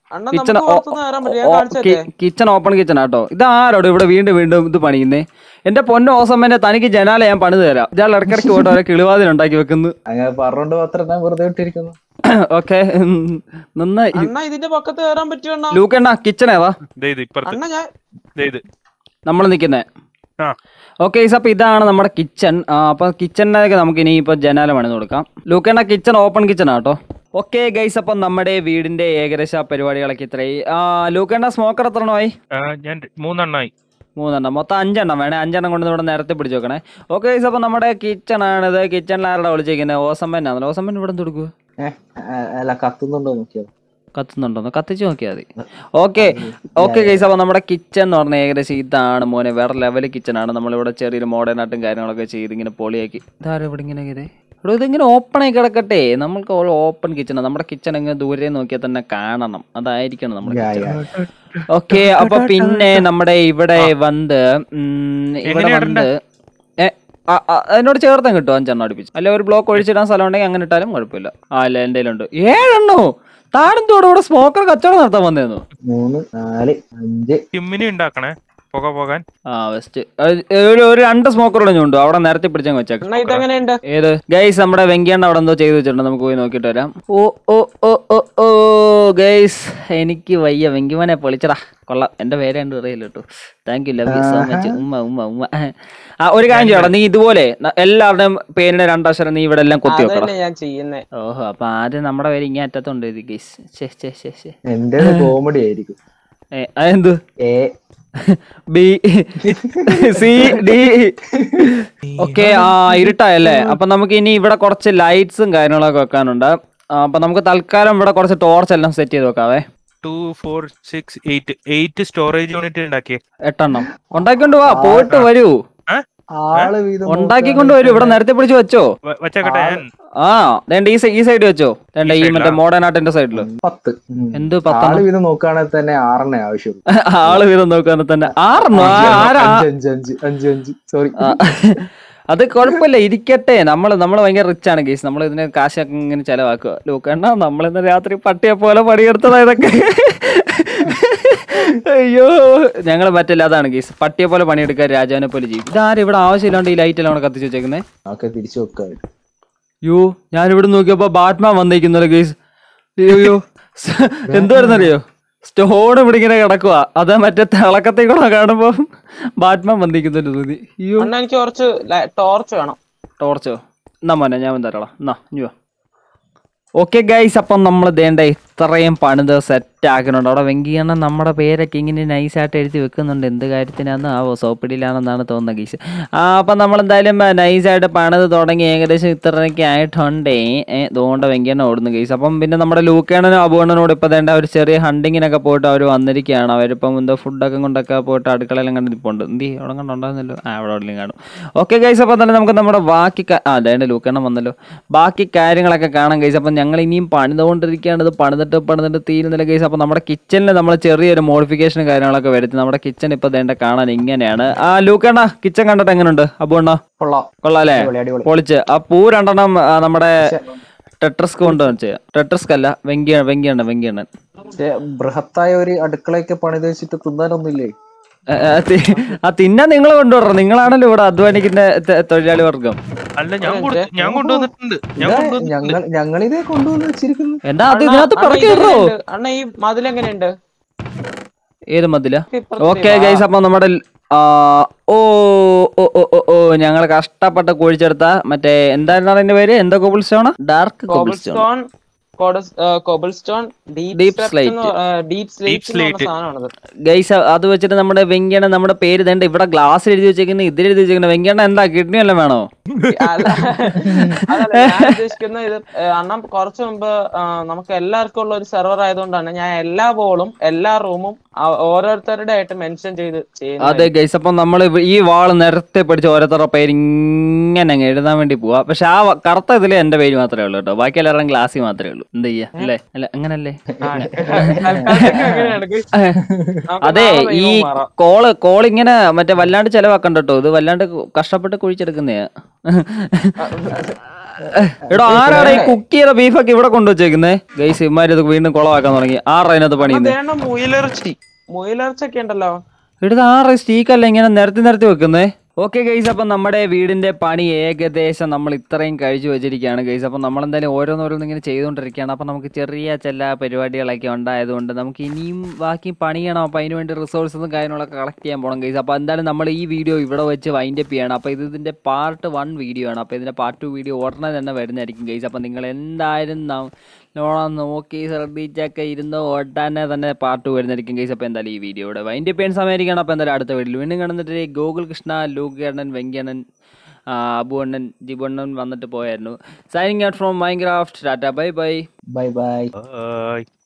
B: അണ്ണ
A: കിച്ചൺ
B: നമുക്ക് പുറത്തുനിന്ന് കയറാൻ പറ്റും ഞാൻ കാണിച്ചേ
A: കിച്ചൺ ഓപ്പൺ കിച്ചൺ ആട്ടോ ഇത് ആരോട് ഇവിടെ വീണ്ടും വീണ്ടും ഇത് പണിയുന്നേ എന്റെ പൊന്ന ഓസമ്മനെ തനിക്ക് ജനാല ഞാൻ പണിത് തരാം ഇയാൾ ഇടയ്ക്കിടയ്ക്ക് പോയിട്ട് ഓരോ കിളിവാതിൽ ഉണ്ടാക്കി വെക്കുന്നു
C: അങ്ങനെ പറഞ്ഞോണ്ട് മാത്രം ഞാൻ വെറുതെ ഇട്ടിരിക്കുന്നു
A: ഓക്കെ നന്നായി
B: അണ്ണ ഇതിന്റെ പക്കത്ത് കയറാൻ പറ്റുമോ അണ്ണ
A: ലൂക്കണ്ണ കിച്ചൺ ഏതാ
D: ദേ ഇത് ഇപ്പുറത്ത്
B: അണ്ണ ഞാൻ
D: ദേ ഇത്
A: നമ്മൾ നിൽക്കുന്നത്
D: ആ
A: ഓക്കെ അപ്പൊ ഇതാണ് നമ്മുടെ കിച്ചൺ അപ്പൊ കിച്ചണിനൊക്കെ നമുക്ക് ഇനി ഇപ്പൊ ജനാല പണിത് കൊടുക്കാം ലൂക്കേണ്ട കിച്ചൺ ഓപ്പൺ കിച്ചൺ ആട്ടോ ഓക്കെ ഗൈസ് അപ്പം നമ്മുടെ വീടിന്റെ ഏകദേശ പരിപാടികളൊക്കെ ഇത്രയായി ആ ലൂക്കേണ്ട സ്മോക്കർ എത്ര എണ്ണമായി
D: ആ, ഞാൻ മൂന്നെണ്ണായി
A: മൂന്നെണ്ണം മൊത്തം അഞ്ചെണ്ണം വേണേ അഞ്ചെണ്ണം കൊണ്ട് ഇവിടെ നേരത്തെ പിടിച്ചു വെക്കണേ ഓക്കെ ഗൈസ് അപ്പം നമ്മുടെ കിച്ചൺ ആണിത് കിച്ചണിൽ ആരുടെ വിളിച്ചിരിക്കുന്നത് ഓസമ്മൻ ആണല്ലോ ഓസമ്മൻ ഇവിടെ എന്ത് കൊടുക്കുക
C: ഏഹ് അല്ല കത്തുന്നുണ്ടോ നോക്കിയത്
A: കത്തുന്നുണ്ടോന്ന് കത്തിച്ച് നോക്കിയാൽ മതി ഓക്കെ ഓക്കെ ഗൈസ് അപ്പോൾ നമ്മുടെ കിച്ചൺ എന്ന് പറഞ്ഞാൽ ഏകദേശം ഇതാണ് മോനെ വേറെ ലെവൽ കിച്ചൺ ആണ് നമ്മളിവിടെ ചെറിയൊരു മോഡേൺ ആയിട്ടും കാര്യങ്ങളൊക്കെ ചെയ്ത് ഇങ്ങനെ പൊളിയാക്കി ഇതാരും ഇവിടെ ഇങ്ങനെ ഇതേ ഇവിടെ ഇതിങ്ങനെ ഓപ്പൺ ആയി കിടക്കട്ടെ നമ്മൾക്ക് ഓപ്പൺ കിച്ചൺ നമ്മുടെ കിച്ചൺ ഇങ്ങനെ ദൂരെ നോക്കിയാൽ തന്നെ കാണണം അതായിരിക്കണം നമ്മുടെ
C: യാ,
A: കിച്ചൺ ഓക്കെ അപ്പൊ പിന്നെ നമ്മുടെ ഇവിടെ വന്ന് ഉം, ഇവിടെ
D: എങ്ങനെയാ
A: വന്ന് ഏ, ആ, ആ, അതിനോട് ചേർത്താൻ കിട്ടും അഞ്ചെണ്ണം അടുപ്പിച്ച് അല്ലെ ഒരു ബ്ലോക്ക് ഒഴിച്ചിടാൻ സ്ഥലം ഉണ്ടെങ്കിൽ അങ്ങനെ ഇട്ടാലും കുഴപ്പമില്ല ആ അല്ല എൻ്റെ ഉണ്ട് ഏഴെണ്ണോ താഴെന്തോടെ ഇവിടെ സ്മോക്കർ കച്ചവടം നടത്താൻ വന്നേന്നു
C: മൂന്ന് നാല് അഞ്ച്
D: ചിമ്മിനി ഉണ്ടാക്കണേ പുക പോകാൻ
A: ആ വെസ്റ്റ് ഒരു ഒരു രണ്ട് സ്മോക്കർ കൂടെ ഉണ്ട് അവിടെ നേരത്തെ പിടിച്ചങ്ങ് വെച്ചേക്കാം
B: അണ്ണ ഇതെങ്ങനെയുണ്ട്
A: ഏത് ഗൈസ് നമ്മുടെ വെങ്കയ്യണ്ണ അവിടെ എന്തോ ചെയ്തു വെച്ചിട്ടുണ്ട് നമുക്ക് പോയി നോക്കിയിട്ട് വരാം ഓ ഓ ഓ ഓ ഓ ഗൈസ് എനിക്ക് വയ്യ വെങ്കിമനെ പൊളിച്ചടാ കൊള്ളാം എന്റെ പേര് കണ്ടു അറിയില്ല കേട്ടോ thank you love you so much ഉമ്മ ഉമ്മ ഉമ്മ ആ ഒരു കാര്യം ചെയ്യണം നീ ഇതുപോലെ ന- എല്ലാവരുടെയും പേരിന്റെ രണ്ടക്ഷരം നീ ഇവിടെ എല്ലാം കൊത്തി വെക്കണം
B: അതല്ലേ ഞാൻ ചെയ്യുന്നേ
A: ഓഹോ അപ്പൊ ആദ്യം നമ്മുടെ പേര് ഇങ്ങനെ അറ്റത്തുണ്ട് ഇത് ഗൈസ് ശേ ശേ ശേ ശേ
C: എന്റെ കോമഡി ആയിരിക്കും
A: ഏ, അതെന്ത്
C: A
A: B C D okay ആ ഇരുട്ടായല്ലേ അപ്പൊ നമുക്ക് ഇനി ഇവിടെ കുറച്ച് ലൈറ്റ്സും കാര്യങ്ങളൊക്കെ വെക്കാനുണ്ട് ആ, അപ്പൊ നമുക്ക് തൽക്കാലം ഇവിടെ കുറച്ച് ടോർച്ച് എല്ലാം സെറ്റ് ചെയ്ത് വെക്കാവേ
D: two four six eight eight storage unit ഉണ്ടാക്കിയേ
A: എട്ടെണ്ണം ഉണ്ടാക്കിക്കൊണ്ട് വാ പോയിട്ട് വരൂ
C: ആള് വീതം
A: ഉണ്ടാക്കിക്കൊണ്ട് വരൂ ഇവിടെ നേരത്തെ പിടിച്ച് വെച്ചോ
D: വ- വച്ചേക്കട്ടെ ഞാൻ
A: ആ ദേണ്ട ഈ സൈ- ഈ സൈഡ് വെച്ചോ ദേണ്ട ഈ മറ്റേ മോഡേൺ ആർട്ടിന്റെ സൈഡില്
C: പത്ത് ഉം.
A: എന്ത് പത്തെണ്ണം
C: ആള് വീതം നോക്കുകയാണെങ്കിൽ തന്നെ ആറെണ്ണേ ആവശ്യമുള്ളൂ
A: ആള് വീതം നോക്കാൻ തന്നെ ആറെണ്ണോ ആ, ആരാ
C: അഞ്ച് അഞ്ച് അഞ്ച് അഞ്ച് അഞ്ച് സോറി
A: ആ. അത് കുഴപ്പമില്ല ഇരിക്കട്ടെ നമ്മൾ നമ്മൾ ഭയങ്കര റിച്ച് ആണ് കേസ് നമ്മൾ ഇതിന് കാശൊക്കെ ഇങ്ങനെ ചെലവാക്കുക ലൂക്കണ്ണ നമ്മൾ ഇന്ന് രാത്രി പട്ടിയെ പോലെ പണിയെടുത്തതാ ഇതൊക്കെ അയ്യോ ഞങ്ങൾ പറ്റില്ല അതാണ് കേസ് പട്ടിയെ പോലെ പണിയെടുക്കാൻ രാജാവിനെ പോലെ ചെയ്യും ഇതാരും ഇവിടെ ആവശ്യമില്ലാണ്ട് ഈ ലൈറ്റ് എല്ലാം കൂടെ കത്തിച്ച് വെച്ചേക്കുന്നേ
C: ഒക്കെ തിരിച്ചു വെക്കുക
A: യോ ഞാൻ ഇവിടെ നോക്കിയപ്പോ ബാറ്റ്മാൻ വന്നിരിക്കുന്നല്ലോ കേസ് അയ്യോ എന്തുവായിരുന്നറിയോ സ്റ്റോൺ ഇവിടെ ഇങ്ങനെ കിടക്കുക അത് മറ്റേ തിളക്കത്തെ കൂടെ കാണുമ്പോ ബാറ്റ്മാൻ വന്നിരിക്കുന്നല്ലോ തോന്നി അയ്യോ
B: അണ്ണ എനിക്ക് കുറച്ച് ടോർച്ച് വേണം
A: ടോർച്ചോ എന്നാ മോനെ ഞാൻ തരാളാം എന്നാ ഇനി വാ ഓക്കെ ഗൈസ് അപ്പം നമ്മൾ ദേണ്ട ഇത്രയും പണിത് സെറ്റ് ആക്കുന്നുണ്ട് അവിടെ വെങ്കിയാണ് നമ്മുടെ പേരൊക്കെ ഇങ്ങനെ നൈസായിട്ട് എഴുതി വെക്കുന്നുണ്ട് എന്ത് കാര്യത്തിനാന്ന് ആവോ സോപ്പിടിയിലാണെന്നാണ് തോന്നുന്നത് ഗൈസ് ആ അപ്പം നമ്മൾ എന്തായാലും നൈസായിട്ട് പണിത് തുടങ്ങി ഏകദേശം ഇത്രയൊക്കെ ആയിട്ടുണ്ടേ ഏ തോണ്ട വെങ്കിയാണ് ഓടുന്നു ഗൈസ് അപ്പം പിന്നെ നമ്മുടെ ലൂക്കേണനും അബുവണ്ണനോട് ഇപ്പം ദേണ്ട ഒരു ചെറിയ ഹണ്ടിങ്ങിനൊക്കെ പോയിട്ട് അവർ വന്നിരിക്കുകയാണ് അവരിപ്പം എന്തോ ഫുഡൊക്കെ കൊണ്ടൊക്കെ പോയിട്ട് അടുക്കളയെല്ലാം കണ്ടിരിപ്പുണ്ട് എന്തി അവിടെ കണ്ടുണ്ടായിരുന്നല്ലോ ആ അവിടെ എവിടെയും കാണും ഓക്കെ ഗൈസ് അപ്പം തന്നെ നമുക്ക് നമ്മുടെ ബാക്കി കാ- ആ അതേണ്ട ലൂക്കെണ്ണം വന്നല്ലോ ബാക്കി കാര്യങ്ങളൊക്കെ കാണാം ഗൈസ് അപ്പം ഞങ്ങൾ ഇനിയും പണിതുകൊണ്ടിരിക്കുകയാണ് ഇത് പണിതിട്ട് പണിതിട്ട് തീരുന്നില്ല ഗൈസ് അപ്പം നമ്മുടെ കിച്ചണിൽ നമ്മൾ ചെറിയൊരു മോഡിഫിക്കേഷൻ കാര്യങ്ങളൊക്കെ വരുത്തി നമ്മുടെ കിച്ചൺ ഇപ്പം ദേണ്ട കാണാൻ ഇങ്ങനെയാണ് ആ ലൂക്കണ്ണ കിച്ചൺ കണ്ടിട്ട് എങ്ങനെയുണ്ട് അബുണ്ണ
C: കൊള്ളാം
A: കൊള്ളാല്ലേ
C: അടിപൊളി അടിപൊളി
A: പൊളിച്ച് ആ പൂ രണ്ടെണ്ണം ആ, നമ്മുടെ ടെട്രസ്ക് കൊണ്ട് ചെയ്യാം ടെട്രസ്ക് അല്ല വെങ്കിയ വെങ്കിയണ്ണ വെങ്കിയണ്ണൻ
C: പക്ഷെ ബൃഹത്തായ ഒരു അടുക്കളയൊക്കെ പണിത് വെച്ചിട്ട് തിന്നാനൊന്നുമില്ലേ
A: ആ, ആ, തി- ആ തിന്നാൻ നിങ്ങൾ കൊണ്ടുവരണം നിങ്ങളാണല്ലോ ഇവിടെ അധ്വാനിക്കുന്ന ത- തൊഴിലാളി വർഗം
D: അല്ല ഞാൻ കൊടു- ഞാൻ കൊണ്ടുവന്നിട്ടുണ്ട് ഞാൻ
C: ഇതാ
D: കൊണ്ടുവന്നിട്ടുണ്ട്
C: ഞങ്ങൾ ഞങ്ങളിതേ കൊണ്ടുവന്ന് വെച്ചിരിക്കുന്നു
A: എന്താ അത്
B: അണ്ണാ,
A: ഇതിനകത്ത്
B: അണ്ണാ,
A: പിറക്കി
B: ഇത്
A: ഇടോ
B: എങ്ങനെയുണ്ട്? അണ്ണ ഈ മതിൽ എങ്ങനെയുണ്ട്
A: ഏത് മതില
B: ഇപ്പുറത്ത്
A: ഓക്കെ
B: വാ.
A: ഗൈസ് അപ്പൊ നമ്മുടെ ആ, ഓ ഓ ഓ ഓ ഓ ഞങ്ങൾ കഷ്ടപ്പെട്ട് കുഴിച്ചെടുത്ത മറ്റേ എന്തായിരുന്നു അതിന്റെ പേര് എന്താ cobblestone dark cobblestone
B: cobblestone cobblestone
A: Deep
B: deep
A: slate.
B: Deep slate
D: slate.
B: സാധനമാണത്
A: ഗൈസ് അത് വെച്ചിട്ട് നമ്മുടെ വെങ്കണ്ണ നമ്മുടെ പേര് തേണ്ട ഇവിടെ ഗ്ലാസ്സിൽ എഴുതി വെച്ചേക്കുന്ന ഇതിൽ എഴുതി വെച്ചേക്കുന്ന വെങ്കണ്ണ എന്താ കിഡ്നി വല്ലതും വേണോ
B: അല്ല അതല്ല, ഞാൻ ഉദ്ദേശിക്കുന്നത് ഇത് ഏഹ്, അണ്ണൻ കുറച്ചു മുമ്പ് ആ, നമുക്ക് എല്ലാവർക്കും ഉള്ള ഒരു സെർവർ ആയതുകൊണ്ടാണ് ഞാൻ എല്ലാ ബോളും എല്ലാ റൂമും ഓരോരുത്തരുടെ ആയിട്ട് മെൻഷൻ ചെയ്ത് ചെയ്യുന്നത്
A: അതെ ഗൈസ് അപ്പം നമ്മൾ ഈ വാൾ നേരത്തെ പഠിച്ച ഓരോരുത്തരുടെ പേര് ഇങ്ങനെ അങ്ങ് എഴുതാൻ വേണ്ടി പോവാ പക്ഷെ ആ വ- കറുത്ത ഇതിൽ എന്റെ പേര് മാത്രമേ ഉള്ളൂ കേട്ടോ ബാക്കി എല്ലാവരുടെയും ഗ്ലാസ്സിൽ മാത്രമേ ഉള്ളൂ എന്ത് ചെയ്യാ അല്ലേ അല്ല അങ്ങനല്ലേ
B: ആ, തൽക്കാലത്തേക്ക് അങ്ങനെയാണ്. നമുക്ക്
A: അതെ
B: നാളെ
A: ഈ
B: ദൈവം മാറാം.
A: കോള് കോൾ ഇങ്ങനെ മറ്റേ വല്ലാണ്ട് ചെലവാക്കണ്ട കേട്ടോ ഇത് വല്ലാണ്ട് കഷ്ടപ്പെട്ട് കുഴിച്ചെടുക്കുന്നയാ എടോ ആരാണ് ഈ കുക്ക് ചെയ്ത ബീഫൊക്കെ ഇവിടെ കൊണ്ടുവച്ചേക്കുന്നേ ഗൈസ് ഇമാര് ഇത് വീണ്ടും കുളമാക്കാൻ തുടങ്ങി ആറ് അതിനകത്ത് പണിയുന്നത്
B: വേണ്ട മുയിലിറച്ചി മുയിലിറച്ചൊക്കെ ഉണ്ടല്ലോ
A: എടുത്ത് ആറ് സ്റ്റീക്കല്ല ഇങ്ങനെ നിരത്തി നിരത്തി വെക്കുന്നേ ഓക്കെ ഗൈസ് അപ്പം നമ്മുടെ വീടിന്റെ പണി ഏകദേശം നമ്മൾ ഇത്രയും കഴിച്ചു വെച്ചിരിക്കുകയാണ് ഗൈസ് അപ്പം നമ്മളെന്തായാലും ഓരോന്നോരോന്ന് ഇങ്ങനെ ചെയ്തുകൊണ്ടിരിക്കുകയാണ് അപ്പം നമുക്ക് ചെറിയ ചില പരിപാടികളൊക്കെ ഉണ്ടായതുകൊണ്ട് നമുക്ക് ഇനിയും ബാക്കി പണിയണം അപ്പം അതിന് വേണ്ടി റിസോഴ്സസും കാര്യങ്ങളൊക്കെ കളക്ട് ചെയ്യാൻ പോകണം ഗൈസ് അപ്പോൾ എന്തായാലും നമ്മൾ ഈ വീഡിയോ ഇവിടെ വെച്ച് വൈൻഡ് അപ്പ് ചെയ്യണം അപ്പോൾ ഇത് ഇതിൻ്റെ പാർട്ട് വൺ വീഡിയോ ആണ് അപ്പോൾ ഇതിൻ്റെ പാർട്ട് ടു വീഡിയോ ഉടനെ തന്നെ വരുന്നതായിരിക്കും ഗൈസ് അപ്പം നിങ്ങൾ എന്തായാലും ന- നോണം നോക്കി ശ്രദ്ധിച്ചൊക്കെ ഇരുന്ന് ഉടനെ തന്നെ പാർട്ട് വരുന്നതായിരിക്കും ഗൈസ് അപ്പോൾ എന്തായാലും ഈ വീഡിയോയുടെ വൈൻഡ് അപ്പ് ചെയ്യാൻ സമയമായിരിക്കണം അപ്പോൾ എന്തായാലും അടുത്ത വീഡിയോ വീണ്ടും കാണുന്നിട്ട് ഗോകുൽ കൃഷ്ണ ലൂക്കേണ്ണൻ വെങ്കണ്ണൻ അബുവണ്ണൻ ജിബണ്ണൻ വന്നിട്ട് പോയായിരുന്നു signing out from Minecraft tata bye bye
C: bye bye
D: Bye.